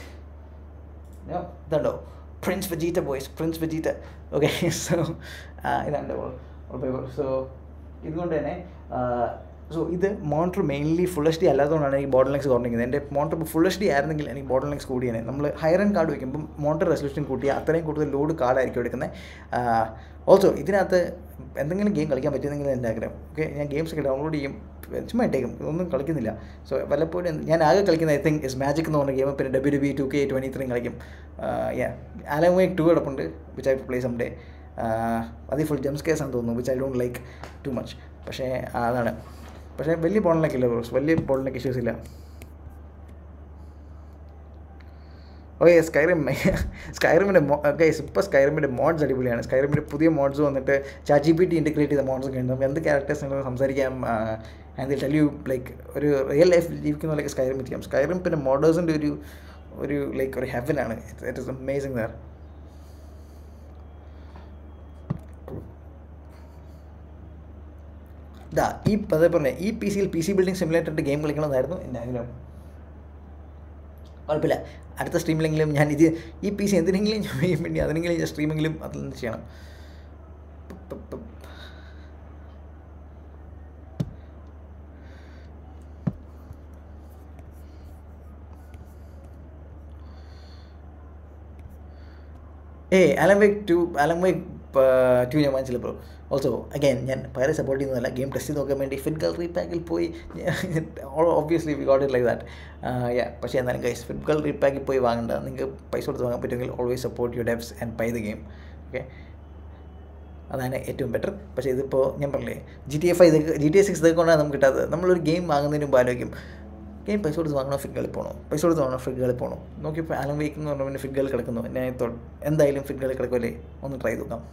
ഇതുണ്ടോ prince Vegeta boys prince Vegeta okay so ഇതാണ് പേപ്പർ സോ ഇതുകൊണ്ട് തന്നെ സോ ഇത് monitor mainly full H D അല്ലാത്തതുകൊണ്ടാണ് എനിക്ക് ബോട്ടിൽ ലെക്സ് കുറഞ്ഞിരിക്കുന്നത് എൻ്റെ മോണിറ്റർ ഫുൾ എച്ച് ഡി ആയിരുന്നെങ്കിൽ എനിക്ക് ബോട്ടിൽ ലെക്സ് കൂടിയാണ് നമ്മൾ ഹയർ എൻ കാർഡ് വയ്ക്കുമ്പോൾ മോണിറ്റർ റെസൊല്യൂഷൻ കൂട്ടിയാൽ അത്രയും കൂടുതൽ ലോഡ് കാർഡായിരിക്കും എടുക്കുന്നത് ഓൾസോ ഇതിനകത്ത് എന്തെങ്കിലും ഗെയിം കളിക്കാൻ പറ്റുന്നെങ്കിൽ എൻ്റെ ആഗ്രഹം ഓക്കെ ഞാൻ ഗെയിംസ് ഒക്കെ ഡൗൺലോഡ് ചെയ്യും ചുമ്മാ ഇട്ടേക്കും ഇതൊന്നും കളിക്കുന്നില്ല സോ വല്ലപ്പോഴും ഞാൻ ആകെ കളിക്കുന്ന ഐ തിങ്ക് ഇസ് മാജിക് എന്ന് പറഞ്ഞ ഗെയിം പിന്നെ W B two K twenty three കളിക്കും യാ ആലമേക്ക് ടു കിടപ്പുണ്ട് which I play some day അത് ഫുൾ ജംസ് കേസ് ആണെന്ന് തോന്നുന്നു which I don't like too much പക്ഷേ അതാണ് പക്ഷേ വലിയ ബോളിനൊക്കെ ഇല്ല ബ്രോസ് വലിയ ബോളിനൊക്കെ ഇഷ്യൂസ് ഇല്ല ഓക്കെ സ്കൈറിം സ്കൈറിമിൻ്റെ മോ ഗൈസ് ഇപ്പോൾ സ്കൈറിമിൻ്റെ മോഡ്സ് അടിപൊളിയാണ് സ്കൈറിമിൻ്റെ പുതിയ മോഡ്സ് വന്നിട്ട് chat G P T integrate ചെയ്ത മോഡ്സ് ഒക്കെ ഉണ്ട് നമുക്ക് എന്ത് ക്യാരക്ടേഴ്സ് നിങ്ങൾ സംസാരിക്കാം ആൻഡ് ടെൽ യു ലൈക്ക് ഒരു റിയൽ ലൈഫ് ജീവിക്കുന്ന പോലെയൊക്കെ സ്കൈറിം ചെയ്യാം സ്കൈറിം പിന്നെ മോഡേഴ്സിൻ്റെ ഒരു ഒരു ലൈക്ക് ഒരു ഹെവനാണ് ഇറ്റ് ഇസ് അമേസിങ് ദർ ഇതാ ഈ അതേ പറഞ്ഞ ഈ പി സിയിൽ പി സി ബിൽഡിംഗ് സിമുലേറ്ററിൻ്റെ ഗെയിം കളിക്കണമെന്നായിരുന്നു എൻ്റെ ആഗ്രഹം കുഴപ്പമില്ല അടുത്ത സ്ട്രീമിലെങ്കിലും ഞാൻ ഇത് ഈ പി സി എന്തിനെങ്കിലും ഞാൻ ചെയ്യാൻ വേണ്ടി അതിനെങ്കിലും ഞാൻ സ്ട്രീമെങ്കിലും അതിൽ നിന്ന് ചെയ്യണം ഏയ് Alan Wake two Alan Wake two ഞാൻ വാങ്ങിച്ചില്ല ബ്രോ ഓൾസോ അഗൈൻ ഞാൻ പയറെ സപ്പോർട്ട് ചെയ്യുന്നതല്ല ഗെയിം ടെസ്റ്റ് ചെയ്ത് നോക്കാൻ വേണ്ടി ഫിറ്റ് ഗൾ റീപാക്കിൽ പോയി obviously we got it like that yeah പക്ഷേ എന്നാലും ഗൈസ് ഫിറ്റ് ഗൾ റീപാക്കിൽ പോയി വാങ്ങണ്ട നിങ്ങൾക്ക് പൈസ കൊടുത്ത് വാങ്ങാൻ പറ്റുമെങ്കിൽ always support you devs and buy the game okay അതാണ് ഏറ്റവും ബെറ്റർ പക്ഷേ ഇതിപ്പോൾ ഞാൻ പറഞ്ഞില്ലേ ജി ടി എഫ് ഇത് ജി ടി എ സിക്സ് ഇതൊക്കെ കൊണ്ടാണ് നമുക്ക് കിട്ടാത്തത് നമ്മളൊരു ഗെയിം വാങ്ങുന്നതിന് മുമ്പ് ആലോചിക്കും ഗെയിം പൈസ കൊടുത്ത് വാങ്ങണോ ഫിറ്റ് കളി പോകണോ പൈസ കൊടുത്ത് വാങ്ങണോ ഫിറ്റ് കളി പോകണോ നോക്കിയപ്പോൾ അലം വെയ്ക്ക് എന്ന് പറഞ്ഞാൽ പിന്നെ ഫിറ്റ് കളി കിടക്കുന്നു ഞാൻ എന്തായാലും ഫിറ്റ് കളി കിടക്കുമല്ലേ ഒന്ന് ട്രൈ ചെയ്ത് നോക്കാം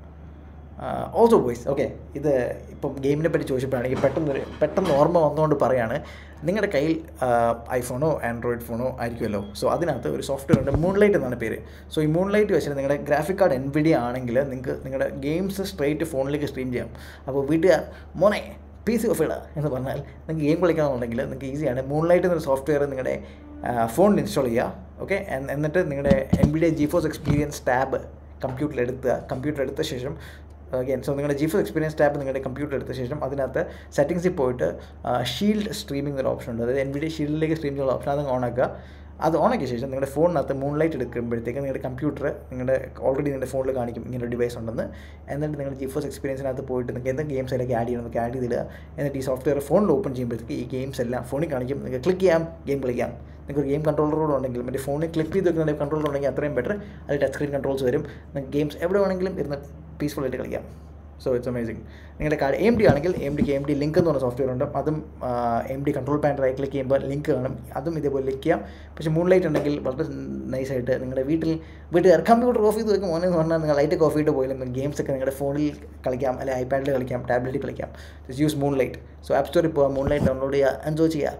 ഓൾസോ ബോയ്സ് ഓക്കെ ഇത് ഇപ്പം ഗെയിമിനെ പറ്റി ചോദിച്ചപ്പോഴാണ് എനിക്ക് പെട്ടെന്ന് ഒരു പെട്ടെന്ന് ഓർമ്മ വന്നുകൊണ്ട് പറയാണ് നിങ്ങളുടെ കയ്യിൽ ഐഫോണോ ആൻഡ്രോയിഡ് ഫോണോ ആയിരിക്കുമല്ലോ സോ അതിനകത്ത് ഒരു സോഫ്റ്റ്വെയർ ഉണ്ട് മൂൺലൈറ്റ് എന്നാണ് പേര് സോ ഈ മൂൺലൈറ്റ് വെച്ചിട്ട് നിങ്ങളുടെ ഗ്രാഫിക് കാർഡ് എൻവിഡിയ ആണെങ്കിൽ നിങ്ങൾക്ക് നിങ്ങളുടെ ഗെയിംസ് സ്ട്രൈറ്റ് ഫോണിലേക്ക് സ്ട്രീം ചെയ്യാം അപ്പോൾ വീട്ടുകാർ മോനെ പി സി ഓഫ് ഇടുക എന്ന് പറഞ്ഞാൽ നിങ്ങൾക്ക് ഗെയിം കളിക്കണമെന്നുണ്ടെങ്കിൽ നിങ്ങൾക്ക് ഈസിയാണ് മൂൺലൈറ്റ് എന്നൊരു സോഫ്റ്റ്വെയർ നിങ്ങളുടെ ഫോണിൽ ഇൻസ്റ്റാൾ ചെയ്യുക ഓക്കെ എന്നിട്ട് നിങ്ങളുടെ NVIDIA GeForce experience tab കമ്പ്യൂട്ടറിൽ എടുക്കുക കമ്പ്യൂട്ടർ എടുത്ത ശേഷം അഗൈൻ സോ നിങ്ങളുടെ ജിഫോ എക്സ്പീരിയൻസ് ടാബ് നിങ്ങളുടെ കമ്പ്യൂട്ടർ എടുത്ത ശേഷം അതിനകത്ത് സെറ്റിങ്സിൽ പോയിട്ട് ഷീൽഡ് സ്ട്രീമിംഗ് എന്നൊരു ഓപ്ഷൻ ഉണ്ട് അതായത് എൻ വി ഡി ഷീൽഡിലേക്ക് സ്ട്രീം ചെയ്യുന്ന ഓപ്ഷൻ അത് ഓണാക്കുക അത് ഓണാക്കിയ ശേഷം നിങ്ങളുടെ ഫോണിനകത്ത് മൂൺലൈറ്റ് എടുക്കുമ്പോഴത്തേക്ക് നിങ്ങളുടെ കമ്പ്യൂട്ടർ നിങ്ങളുടെ ഓൾറെഡി നിങ്ങളുടെ ഫോണിൽ കാണിക്കും ഇങ്ങനെ ഒരു ഡിവൈസ് ഉണ്ടെന്ന് എന്നിട്ട് നിങ്ങൾ ജിഫോസ് എക്സ്പീരിയൻസിനകത്ത് പോയിട്ട് നിങ്ങൾക്ക് എന്ത് ഗെയിംസ് അതിലേക്ക് ആഡ് ചെയ്യണം നമുക്ക് ആഡ് ചെയ്തിടുക എന്നിട്ട് ഈ സോഫ്റ്റ്വെയർ ഫോണിൽ ഓപ്പൺ ചെയ്യുമ്പോഴത്തേക്ക് ഈ ഗെയിംസ് എല്ലാം ഫോണിൽ കാണിക്കും നിങ്ങൾക്ക് ക്ലിക്ക് ചെയ്യാം ഗെയിം കളിക്കാം നിങ്ങൾക്ക് ഒരു ഗെയിം കൺട്രോളറോട് ഉണ്ടെങ്കിൽ മറ്റേ ഫോണിൽ ക്ലിക്ക് ചെയ്ത് വെക്കുന്ന കൺട്രോളർ ഉണ്ടെങ്കിൽ അത്രയും ബെറ്റർ അതിൽ ടച്ച് സ്ക്രീൻ കൺട്രോൾസ് വരും നിങ്ങൾക്ക് ഗെയിംസ് എവിടെ വേണമെങ്കിലും ഇരുന്ന് പീസ്ഫുൾ ആയിട്ട് കളിക്കാം സോ ഇറ്റ്സ് അമേസിങ് നിങ്ങളുടെ കാർഡ് എം ഡി ആണെങ്കിൽ എം ഡിക്ക് എം ഡി ലിങ്ക് എന്ന് പറഞ്ഞ സോഫ്റ്റ്വെയർ ഉണ്ട് അതും AMD control panel right click ചെയ്യുമ്പോൾ ലിങ്ക് കാണും അതും ഇതേപോലെ ലിങ്ക് ചെയ്യാം പക്ഷേ മൂൺലൈറ്റ് ഉണ്ടെങ്കിൽ വളരെ നൈസായിട്ട് നിങ്ങളുടെ വീട്ടിൽ വീട്ടുകാർ കമ്പ്യൂട്ടർ ഓഫ് ചെയ്ത് വെക്കും മോനെന്ന് പറഞ്ഞാൽ നിങ്ങൾ ലൈറ്റ് ഓഫ് ചെയ്തിട്ട് പോയാലും ഗെയിംസ് ഒക്കെ നിങ്ങളുടെ ഫോണിൽ കളിക്കാം അല്ലെങ്കിൽ ഐപാഡിൽ കളിക്കാം ടാബ്ലറ്റിൽ കളിക്കാം just use Moonlight so app സ്റ്റോറിൽ പോകാം മൂൺലൈറ്റ് ഡൗൺലോഡ് ചെയ്യുക എൻജോയ് ചെയ്യുക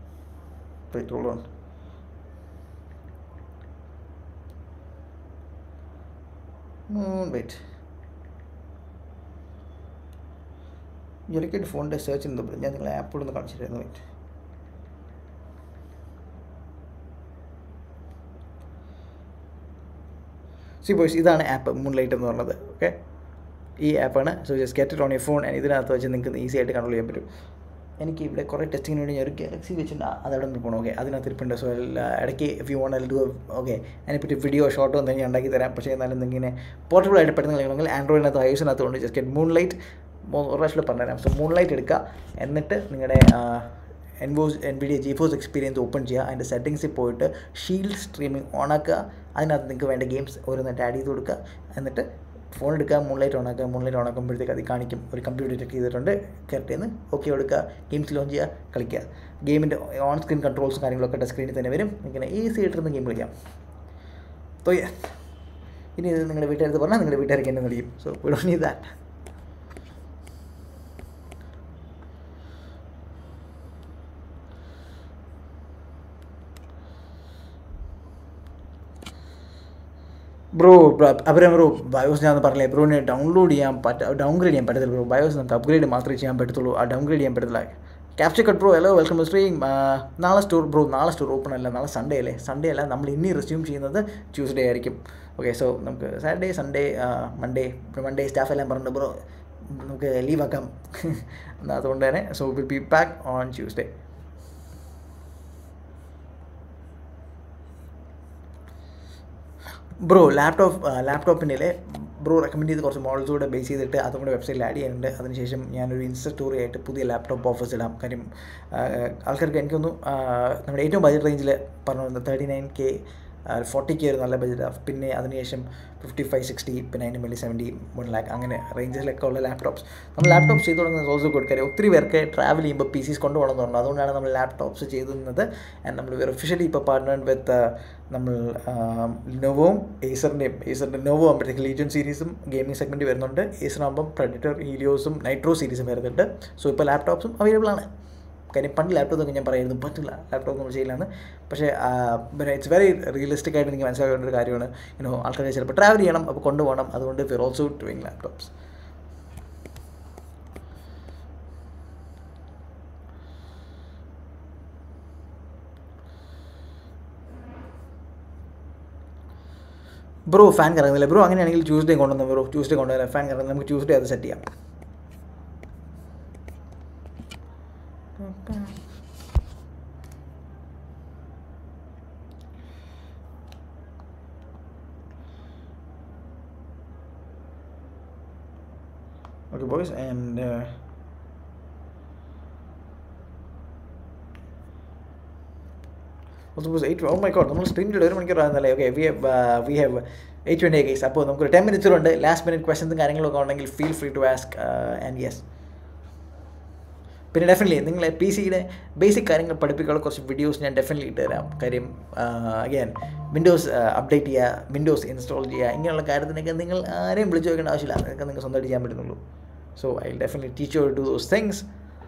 വെയിറ്റ് ഇടയ്ക്കായിട്ട് ഫോണിൻ്റെ സെർച്ച് ചെയ്യുന്നത് ഞാൻ നിങ്ങളെ ആപ്പോടെ ഒന്ന് കാണിച്ചിട്ടായിരുന്നു വെയിറ്റ് സി ബോയ്സ് ഇതാണ് ആപ്പ് മൂൺലൈറ്റ് എന്ന് പറഞ്ഞത് ഓക്കെ ഈ ആപ്പാണ് so just get it on your phone ഇതിനകത്ത് വെച്ച് നിങ്ങൾക്ക് ഈസി ആയിട്ട് കൺട്രോൾ ചെയ്യാൻ പറ്റും എനിക്ക് ഇവിടെ കുറേ ടെസ്റ്റിങ്ങിന് വേണ്ടി ഞാൻ ഒരു ഗാലക്സി വെച്ചിട്ടുണ്ട് അതവിടെ നിന്ന് പോകണം ഓക്കെ അതിനകത്ത് ഇരിപ്പുണ്ട് സോ ഇടയ്ക്ക് if you want do okay അതിനെപ്പറ്റി വീഡിയോ ഷോട്ടോ എന്തെങ്കിലും ഞാൻ ഉണ്ടാക്കി തരാം പക്ഷേ എന്നാലും ഇങ്ങനെ പോർട്ടബിൾ ആയിട്ട് പെട്ടെന്ന് കളിക്കണമെങ്കിൽ ആൻഡ്രോയിഡിനകത്ത് ഐസിനകത്ത് കൊണ്ട് ജസ്റ്റ് ഗെറ്റ് മൂൺ ലൈറ്റ് ഒരു പ്രാവശ്യം പറഞ്ഞുതരാം സോ മൂൺ ലൈറ്റ് എടുക്കുക എന്നിട്ട് നിങ്ങളുടെ എൻവോസ് NVIDIA GeForce experience open ചെയ്യുക അതിൻ്റെ സെറ്റിങ്സിൽ പോയിട്ട് ഷീൽഡ് സ്ട്രീമിംഗ് ഓണാക്കുക അതിനകത്ത് നിങ്ങൾക്ക് വേണ്ട ഗെയിംസ് ഓരോന്നായിട്ട് ആഡ് ചെയ്ത് കൊടുക്കുക എന്നിട്ട് ഫോൺ എടുക്കുക മൂൺലൈറ്റ് ഓൺ ആക്കുക മൂൺലൈറ്റ് ഓൺ ആക്കുമ്പോഴത്തേക്ക് അത് കാണിക്കും ഒരു കമ്പ്യൂട്ടർ ചെക്ക് ചെയ്തിട്ടുണ്ട് കറക്റ്റ് ചെയ്യുന്ന ഓക്കെ കൊടുക്കുക ഗെയിംസ് ലോഞ്ച് ചെയ്യുക കളിക്കുക ഗെയിമിൻ്റെ ഓൺ സ്ക്രീൻ കൺട്രോൾസും കാര്യങ്ങളൊക്കെ ടച്ച് സ്ക്രീനിൽ തന്നെ വരും ഇങ്ങനെ ഈസി ആയിട്ടിരുന്ന് ഗെയിം കളിക്കാം സോ ഇനി ഇത് നിങ്ങളുടെ വീട്ടുകാരത്ത് പറഞ്ഞാൽ നിങ്ങളുടെ വീട്ടുകാർക്ക് എന്നെ കളിക്കും so we don't need that bro അവരെ ബ്രോ ബയോസ് ഞാൻ പറഞ്ഞില്ലേ ബ്രോനെ ഡൗൺലോഡ് ചെയ്യാൻ പറ്റ ഡൗൺഗ്രേഡ് ചെയ്യാൻ പറ്റത്തില്ല ബ്രോ ബയോസ് നമുക്ക് അപ്ഗ്രേഡ് മാത്രമേ ചെയ്യാൻ പറ്റത്തുള്ളൂ ആ ഡൗൺഗ്രേഡ് ചെയ്യാൻ പറ്റത്തില്ല capture cut bro hello welcome stream നാളെ സ്റ്റോർ ബ്രോ നാളെ സ്റ്റോർ ഓപ്പൺ അല്ല നാളെ സൺഡേ അല്ലേ സൺഡേ അല്ല നമ്മൾ ഇനി റെസ്യൂം ചെയ്യുന്നത് ട്യൂസ്ഡേ ആയിരിക്കും ഓക്കെ സോ നമുക്ക് Saturday Sunday Monday Monday staff എല്ലാം പറഞ്ഞു ബ്രോ നമുക്ക് ലീവ് ആക്കാം അതുകൊണ്ട് തന്നെ so will be back on Tuesday bro laptop ലാപ്ടോപ്പിൻ്റെ ബ്രോ റെക്കമെൻഡ് ചെയ്ത് കുറച്ച് മോഡൽസ് കൂടെ ബേസ് ചെയ്തിട്ട് അതും കൂടെ വെബ്സൈറ്റിൽ ആഡ് ചെയ്യുന്നുണ്ട് അതിനുശേഷം ഞാനൊരു ഇൻസ്റ്റ സ്റ്റോറി ആയിട്ട് പുതിയ ലാപ്ടോപ്പ് ഓഫേഴ്സ് ഇടാം കാര്യം ആൾക്കാർക്ക് എനിക്കൊന്നു നമ്മുടെ ഏറ്റവും ബജറ്റ് റേഞ്ചിൽ പറഞ്ഞു thirty nine K forty K ഒരു നല്ല ബജറ്റാണ് പിന്നെ അതിനുശേഷം ഫിഫ്റ്റി ഫൈവ് സിക്സ്റ്റി പിന്നെ അതിന് മേളിൽ സെവൻറ്റി വൺ ലാക്ക് അങ്ങനെ റേഞ്ചസിലൊക്കെ ഉള്ള ലാപ്ടോപ്സ് നമ്മൾ ലാപ്ടോപ്സ് ചെയ്തു തുടങ്ങുന്നത് ഓൾസോ കൊടുക്കാൻ ഒത്തിരി പേർക്ക് ട്രാവൽ ചെയ്യുമ്പോൾ പി സീസ് കൊണ്ടുപോകണം എന്ന് പറഞ്ഞു അതുകൊണ്ടാണ് നമ്മൾ ലാപ്ടോപ്സ് ചെയ്തിരുന്നത് ആൻഡ് നമ്മൾ ഒഫീഷ്യലി ഇപ്പോൾ പാർട്ട്നർ വിത്ത് നമ്മൾ ലിനോവോവും ഏസറിൻ്റെയും ഏസറിൻ്റെ നോവോ ആകുമ്പോഴത്തേക്ക് ലീജൻ സീരീസും ഗെയിമിംഗ് സെഗ്മെൻറ്റ് വരുന്നുണ്ട് ഏസറാകുമ്പം പ്രഡിറ്റർ ഹീലിയോസും നൈട്രോ സീരീസും വരുന്നുണ്ട് സോ ഇപ്പോൾ ലാപ്ടോപ്സും അവൈലബിൾ ആണ് കാര്യം പണ്ട് ലാപ്ടോപ്പ് ഒക്കെ ഞാൻ പറയുന്നത് പറ്റില്ല ലാപ്ടോപ്പ് നമ്മൾ ചെയ്യില്ലാന്ന് പക്ഷേ പിന്നെ ഇറ്റ്സ് വെരി റിയലിസ്റ്റിക് ആയിട്ട് എനിക്ക് മനസ്സിലാക്കേണ്ട ഒരു കാര്യമാണ് യുനോ ആൾക്കാർ ചിലപ്പോൾ ട്രാവൽ ചെയ്യണം അപ്പോൾ കൊണ്ടുപോകണം അതുകൊണ്ട് we're also doing laptops bro fan കറങ്ങുന്നില്ല ബ്രോ അങ്ങനെയാണെങ്കിൽ ട്യൂസ്ഡേ കൊണ്ടുവന്നു ബ്രോ ട്യൂസ്ഡേ കൊണ്ടുവരാം ഫാൻ കറങ്ങുന്നത് നമുക്ക് ട്യൂസ്ഡേ അത് സെറ്റ് ചെയ്യാം Okay, boys, and uh, also was eight. Oh my god, നമ്മൾ സ്ട്രീമിൽ ഒരു മണിക്കൂർ ആകുന്നല്ലേ okay we have we have eight twenty guys അപ്പോൾ നമുക്കൊരു ടെൻ മിനിറ്റ്സ് ഉണ്ട് ലാസ്റ്റ് മിനിറ്റ് ക്വസ്റ്റൻസും കാര്യങ്ങളൊക്കെ ഉണ്ടെങ്കിൽ feel free to ask and yes പിന്നെ ഡെഫിനറ്റ്ലി നിങ്ങളെ പി സിയുടെ ബേസിക് കാര്യങ്ങൾ പഠിപ്പിക്കാനുള്ള കുറച്ച് വീഡിയോസ് ഞാൻ ഡെഫിനറ്റ്ലി ഇട്ട് തരാം കാര്യം അഗൈൻ വിൻഡോസ് അപ്ഡേറ്റ് ചെയ്യുക വിൻഡോസ് ഇൻസ്റ്റാൾ ചെയ്യുക ഇങ്ങനെയുള്ള കാര്യത്തിനൊക്കെ നിങ്ങൾ ആരെയും വിളിച്ചു നോക്കേണ്ട ആവശ്യമില്ല അതൊക്കെ നിങ്ങൾക്ക് സ്വന്തമായിട്ട് ചെയ്യാൻ പറ്റുന്നുള്ളൂ So I'll definitely teach you how to do those things.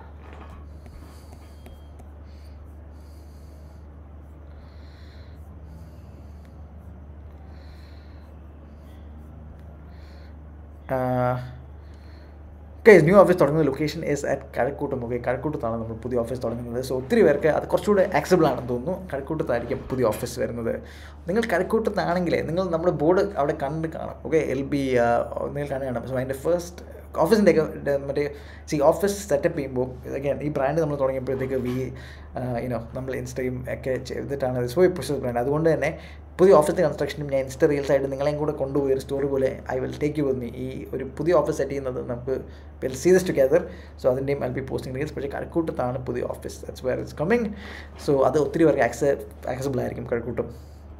Guys new office തുടങ്ങുന്ന location is at Kazhakkoottam okay കഴക്കൂട്ടത്താണ് നമ്മൾ പുതിയ ഓഫീസ് തുടങ്ങുന്നത് സോ ഒത്തിരി പേർക്ക് അത് കുറച്ചുകൂടെ ആക്സബിൾ ആണെന്ന് തോന്നുന്നു കഴക്കൂട്ടത്തായിരിക്കും പുതിയ ഓഫീസ് വരുന്നത് നിങ്ങൾ കഴക്കൂട്ടത്താണെങ്കിലേ നിങ്ങൾ നമ്മുടെ ബോർഡ് അവിടെ കണ്ട് കാണാം ഓക്കെ എൽ ബി നിങ്ങൾ കണ്ട് കാണാം സോ അതിൻ്റെ ഫസ്റ്റ് ഓഫീസിൻ്റെ ഒക്കെ മറ്റേ സി ഓഫീസ് സെറ്റപ്പ് ചെയ്യുമ്പോൾ അഗൈൻ ഈ ബ്രാൻഡ് നമ്മൾ തുടങ്ങിയപ്പോഴത്തേക്ക് വി യുനോ നമ്മൾ ഇൻസ്റ്റയും ഒക്കെ ചെയ്തിട്ടാണ് സോ പുഷ് ബ്രാൻഡ് അതുകൊണ്ട് തന്നെ പുതിയ ഓഫീസിൻ്റെ കൺസ്ട്രക്ഷനും ഞാൻ ഇൻസ്റ്റ റീൽസ് ആയിട്ട് നിങ്ങളെയും കൂടെ കൊണ്ടുപോയി ഒരു സ്റ്റോറി പോലെ I will take you with me ഈ ഒരു പുതിയ ഓഫീസ് സെറ്റ് ചെയ്യുന്നത് നമുക്ക് will see this together so അതിൻ്റെയും ഐ ബി പോസ്റ്റിംഗ് റീൽസ് പക്ഷേ കഴക്കൂട്ടത്താണ് പുതിയ office that's where it's coming so അത് ഒത്തിരി പേർക്ക് ആക്സ ആക്സസിബിൾ ആയിരിക്കും കഴക്കൂട്ടം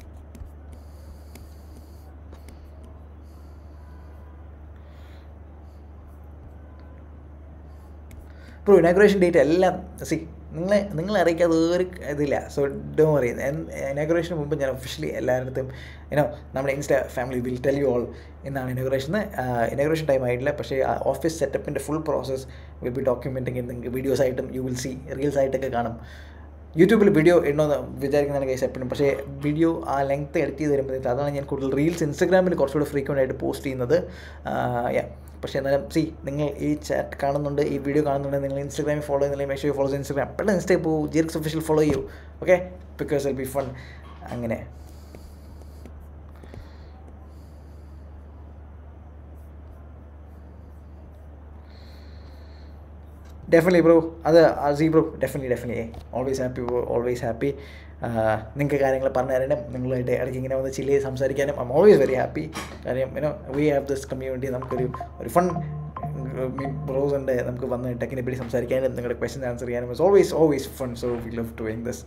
ഇപ്പോൾ ഇനാഗ്രേഷൻ ഡേറ്റ് എല്ലാം സി നിങ്ങളെ നിങ്ങളെ അറിയിക്കാതെ ഒരു ഇതില്ല സോ ഡോ അറിയുന്നത് ഇനാഗ്രേഷന് മുമ്പ് ഞാൻ ഒഫീഷ്യലി എല്ലായിടത്തും ഇനോ നമ്മുടെ Insta family will tell you all എന്നാണ് ഇനാഗ്രേഷൻ ഇനാഗ്രേഷൻ ടൈം ആയിട്ടില്ല പക്ഷേ ഓഫീസ് സെറ്റപ്പിൻ്റെ full process will be documenting നിങ്ങൾക്ക് വീഡിയോസ് ആയിട്ടും യു വിൽ സി റീൽസ് ആയിട്ടൊക്കെ കാണും യൂട്യൂബിൽ വീഡിയോ ഇടണമെന്ന് വിചാരിക്കുന്നതാണ് കേസ് എപ്പോഴും പക്ഷേ വീഡിയോ ആ ലെങ്ത്ത് എഡിറ്റ് ചെയ്ത് വരുമ്പോഴത്തേക്ക് അതാണ് ഞാൻ കൂടുതൽ റീൽസ് ഇൻസ്റ്റാഗ്രാമിൽ കുറച്ചുകൂടി ഫ്രീക്വൻ്റ് ആയിട്ട് പോസ്റ്റ് ചെയ്യുന്നത് യാ പക്ഷേ എന്നാലും സി നിങ്ങൾ ഈ ചാറ്റ് കാണുന്നുണ്ട് ഈ വീഡിയോ കാണുന്നുണ്ട് നിങ്ങൾ ഇൻസ്റ്റാഗ്രാമിൽ ഫോളോ ചെയ്യുന്നില്ലെങ്കിൽ മേഷോ ഫോളോ ഇൻസ്റ്റാഗ്രാം പെട്ടെന്ന് ഇൻസ്റ്റയിൽ പോകും ജിറിക്സ് ഒഫീഷ്യൽ ഫോളോ ചെയ്യൂ okay because will be fun അങ്ങനെ ഡെഫിനറ്റ്ലി ബ്രോ അത് see bro definitely definitely always happy bro always happy നിങ്ങൾക്ക് കാര്യങ്ങൾ പറഞ്ഞു തരാനും നിങ്ങളായിട്ട് ഇടയ്ക്ക് ഇങ്ങനെ വന്ന് ചില്ല് ചെയ്ത് സംസാരിക്കാനും ഐം ഓൾവേസ് വെരി ഹാപ്പി കാര്യം you know we have this community നമുക്കൊരു ഒരു ഫൺ ബ്രോസ് ഉണ്ട് നമുക്ക് വന്ന് ടെക്കിനെ പറ്റി സംസാരിക്കാനും നിങ്ങളുടെ ക്വസ്റ്റ്യൻ ആൻസർ ചെയ്യാനും it's always always fun so we love doing this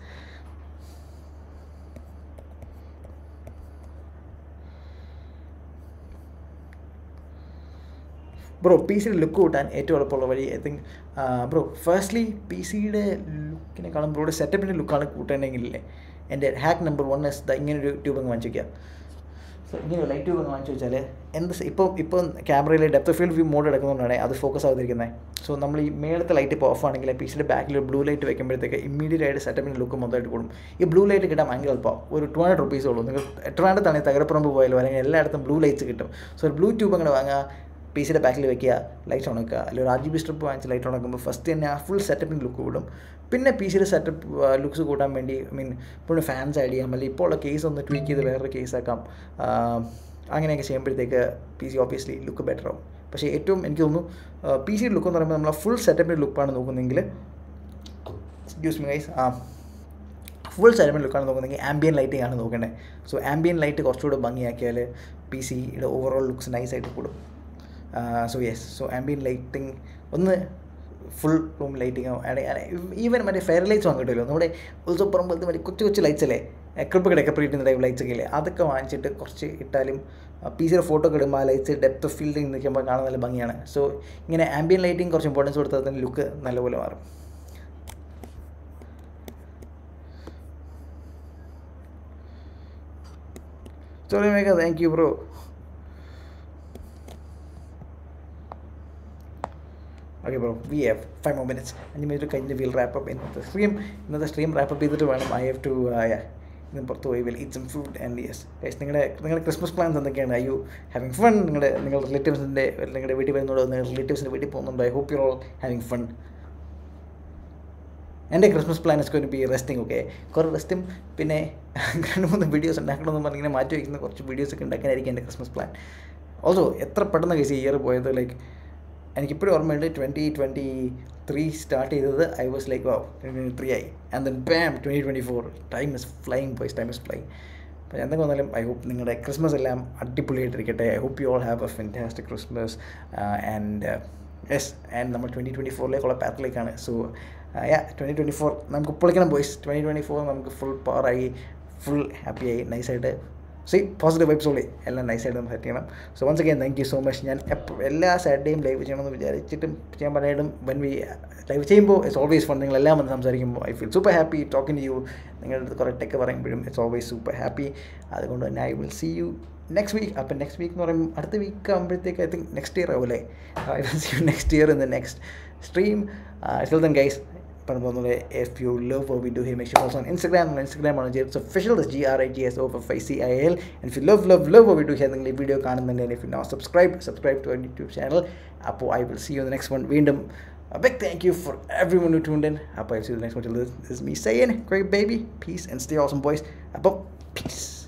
bro P സിയുടെ ലുക്ക് കൂട്ടാൻ ഏറ്റവും എളുപ്പമുള്ള വഴി I think bro firstly P സിയുടെ ലുക്കിനെക്കാളും ബ്രോയുടെ സെറ്റപ്പിൻ്റെ ലുക്കാണ് കൂട്ടണമെങ്കിലേ എൻ്റെ hack number one is the ഇങ്ങനൊരു ട്യൂബ് അങ്ങ് വാങ്ങിച്ചു വയ്ക്കുക സോ ഇങ്ങനെ ലൈറ്റ് ട്യൂബ് അങ്ങ് വാങ്ങിച്ചു വെച്ചാൽ എന്ത് സ- ഇപ്പോൾ ഇപ്പോൾ ക്യാമറയിൽ ഡെപ്ത് ഫീൽഡ് വ്യൂ മോഡ് എടുക്കുന്നതുകൊണ്ടാണ് അത് ഫോക്കസ് ആവാതിരിക്കുന്നത് സോ നമ്മൾ ഈ മേളത്തെ ലൈറ്റ് ഇപ്പോൾ ഓഫ് ആണെങ്കിൽ പി സിയുടെ ബാക്കിൽ ബ്ലൂ ലൈറ്റ് വെക്കുമ്പോഴത്തേക്ക് ഇമ്മീഡിയറ്റ് ആയിട്ട് സെറ്റപ്പിൻ്റെ ലുക്ക് മൊത്തമായിട്ട് കൂടും ഈ ബ്ലൂ ലൈറ്റ് കിട്ടാൻ ഭയങ്കര എളുപ്പം ഒരു ടു ഹൺഡ്രഡ് റുപ്പീസേ ഉള്ളൂ നിങ്ങൾ എത്രാണ്ടത്താണെങ്കിൽ തകരപ്പുറമ്പ് പോയാലും അല്ലെങ്കിൽ എല്ലായിടത്തും ബ്ലൂ ലൈറ്റ്സ് കിട്ടും സോ ഒരു ബ്ലൂ ട്യൂബ് അങ്ങനെ വാങ്ങുക പി സിയുടെ ബാക്കിൽ വെക്കുക ലൈറ്റ് ഉണക്കുക അല്ലെങ്കിൽ ഒരു ആർ ജി ബി സ്ട്രിപ്പ് വാങ്ങിച്ച് ലൈറ്റ് ഉണക്കുമ്പോൾ ഫസ്റ്റ് തന്നെ ആ ഫുൾ സെറ്റപ്പിൻ്റെ ലുക്ക് കൂടും പിന്നെ പി സിയുടെ സെറ്റപ്പ് ലുക്സ് കൂട്ടാൻ വേണ്ടി ഐ മീൻ ഇപ്പോൾ ഫാൻസ് ആഡ് ചെയ്യാം അല്ലെങ്കിൽ ഇപ്പോൾ ഉള്ള കേസ് ഒന്ന് ട്വീക്ക് ചെയ്ത് വേറൊരു കേസാക്കാം അങ്ങനെയൊക്കെ ചെയ്യുമ്പോഴത്തേക്ക് P C obviously look better ആവും പക്ഷേ ഏറ്റവും എനിക്ക് തോന്നുന്നു പി സിയുടെ ലുക്ക് എന്ന് പറയുമ്പോൾ നമ്മൾ ഫുൾ സെറ്റപ്പിൻ്റെ ലുക്കാണ് നോക്കുന്നതെങ്കിൽ എക്സ്ക്യൂസ് മീ ഗൈസ് ആ ഫുൾ സെറ്റപ്പിൻ്റെ ലുക്കാണ് നോക്കുന്നതെങ്കിൽ ആംബിയൻ ലൈറ്റിംഗ് ആണ് നോക്കേണ്ടത് സോ ആംബിയൻ ലൈറ്റ് കുറച്ചുകൂടെ ഭംഗിയാക്കിയാൽ പി സിയുടെ ഓവറോൾ ലുക്സ് നൈസായിട്ട് കൂടും so yes so ambient lighting ഒന്ന് ഫുൾ റൂം ലൈറ്റിങ്ങോ ഈവൻ മറ്റേ ഫെയർ ലൈറ്റ്സ് വാങ്ങിയിട്ടല്ലോ നമ്മുടെ ഉത്സവപ്പുറം പോലത്തെ മറ്റേ കൊച്ചു കൊച്ചു ലൈറ്റ്സ് അല്ലേ എക്രിപ്പ് കിടക്കപ്പ് കിട്ടുന്ന ടൈപ്പ് ലൈറ്റ്സ് ഒക്കെ ഇല്ലേ അതൊക്കെ വാങ്ങിച്ചിട്ട് കുറച്ച് ഇട്ടാലും പി സിയുടെ ഫോട്ടോ ഒക്കെ ഇടുമ്പോൾ ആ ലൈറ്റ്സ് ഡെപ്ത് ഫീൽഡിൽ നിൽക്കുമ്പോൾ കാണാൻ നല്ല ഭംഗിയാണ് സോ ഇങ്ങനെ ആംബിയൻ ലൈറ്റിംഗ് കുറച്ച് ഇമ്പോർട്ടൻസ് കൊടുത്താൽ തന്നെ ലുക്ക് നല്ലപോലെ മാറും sorry Megha thank you bro okay bro we have five more minutes അഞ്ച് മിനിറ്റ് കഴിഞ്ഞ് വിൽ റാപ്പ് അപ്പ് ഇന്നത്തെ സ്ട്രീം ഇന്നത്തെ സ്ട്രീം റാപ്പ് അപ്പ് ചെയ്തിട്ട് വേണം ഐ ഹാവ് ടു ഇന്ന് പുറത്ത് പോയി will eat some food and yes guys നിങ്ങളുടെ നിങ്ങളുടെ ക്രിസ്മസ് പ്ലാൻസ് എന്തൊക്കെയാണ് ഐ യു ഹാവിങ് ഫൺ നിങ്ങളുടെ നിങ്ങളുടെ റിലേറ്റീവ്സിൻ്റെ നിങ്ങളുടെ വീട്ടിൽ വരുന്നതോ നിങ്ങളുടെ റിലേറ്റീവ്സിൻ്റെ വീട്ടിൽ പോകുന്നുണ്ടോ I hope you all having fun എൻ്റെ Christmas plan is going be resting okay കുറേ റെസ്റ്റും പിന്നെ രണ്ട് മൂന്ന് വീഡിയോസ് ഉണ്ടാക്കണമെന്ന് പറഞ്ഞ് ഇങ്ങനെ മാറ്റി വയ്ക്കുന്ന കുറച്ച് വീഡിയോസ് ഒക്കെ ഉണ്ടാക്കാനായിരിക്കും എൻ്റെ ക്രിസ്മസ് പ്ലാൻ ഓൾസോ എത്ര പെട്ടെന്ന് കേസ് ഇയർ പോയത് ലൈക്ക് എനിക്കിപ്പോഴും ഓർമ്മയുണ്ട് ട്വൻറ്റി ട്വൻറ്റി ത്രീ സ്റ്റാർട്ട് ചെയ്തത് I was like wow twenty three ആയി and then bam twenty twenty four time is flying boys time is flying അപ്പോൾ എന്തൊക്കെ വന്നാലും ഐ ഹോപ്പ് നിങ്ങളുടെ ക്രിസ്മസ് എല്ലാം അടിപൊളിയായിട്ടിരിക്കട്ടെ I hope you all have a fantastic Christmas and yes and നമ്മൾ twenty twenty ഫോറിലേക്കുള്ള പാത്തിലേക്കാണ് so yeah twenty twenty four നമുക്ക് പൊളിക്കണം ബോയ്സ് ട്വൻറ്റി ട്വൻറ്റി ഫോർ നമുക്ക് ഫുൾ പവറായി ഫുൾ ഹാപ്പിയായി നൈസായിട്ട് സി പോസിറ്റീവ് വൈബ്സ് ഉള്ളി എല്ലാം നൈസായിട്ട് നമുക്ക് സെറ്റ് ചെയ്യണം so once again thank you so much ഞാൻ എപ്പോൾ എല്ലാ സാറ്റർഡേയും ലൈവ് ചെയ്യണമെന്ന് വിചാരിച്ചിട്ടും ചെയ്യാൻ പറയാനും വൻ വി ലൈവ് ചെയ്യുമ്പോൾ ഇറ്റ്സ് ഓൾവേസ് ഫൺ നിങ്ങളെല്ലാം വന്ന് സംസാരിക്കുമ്പോൾ I feel super happy talking you നിങ്ങളുടെ അടുത്ത് കുറേ ടെക്ക് പറയുമ്പോഴും ഇറ്റ്സ് ഓൾവേസ് സൂപ്പർ ഹാപ്പി അതുകൊണ്ട് തന്നെ I will see you next week അപ്പം നെക്സ്റ്റ് വീക്ക് എന്ന് പറയുമ്പോൾ അടുത്ത വീക്ക് ആകുമ്പോഴത്തേക്ക് ഐ തിങ്ക് നെക്സ്റ്റ് ഇയർ ആവും അല്ലേ I will see you next year in the next stream till then guys പറഞ്ഞ പോലെ if you love what we do here make sure also on Instagram on Instagram ആണ് it's official that's G R I G S O F I C I L and if you love love love what we do here നിങ്ങൾ ഈ video കാണുന്നുണ്ടെങ്കിൽ if you now subscribe subscribe to our YouTube channel അപ്പോൾ I will see you in the next one വീണ്ടും a big thank you for everyone who tuned in അപ്പോൾ I will see you in the next one till this, this is me saying great baby peace and stay awesome boys അപ്പോൾ peace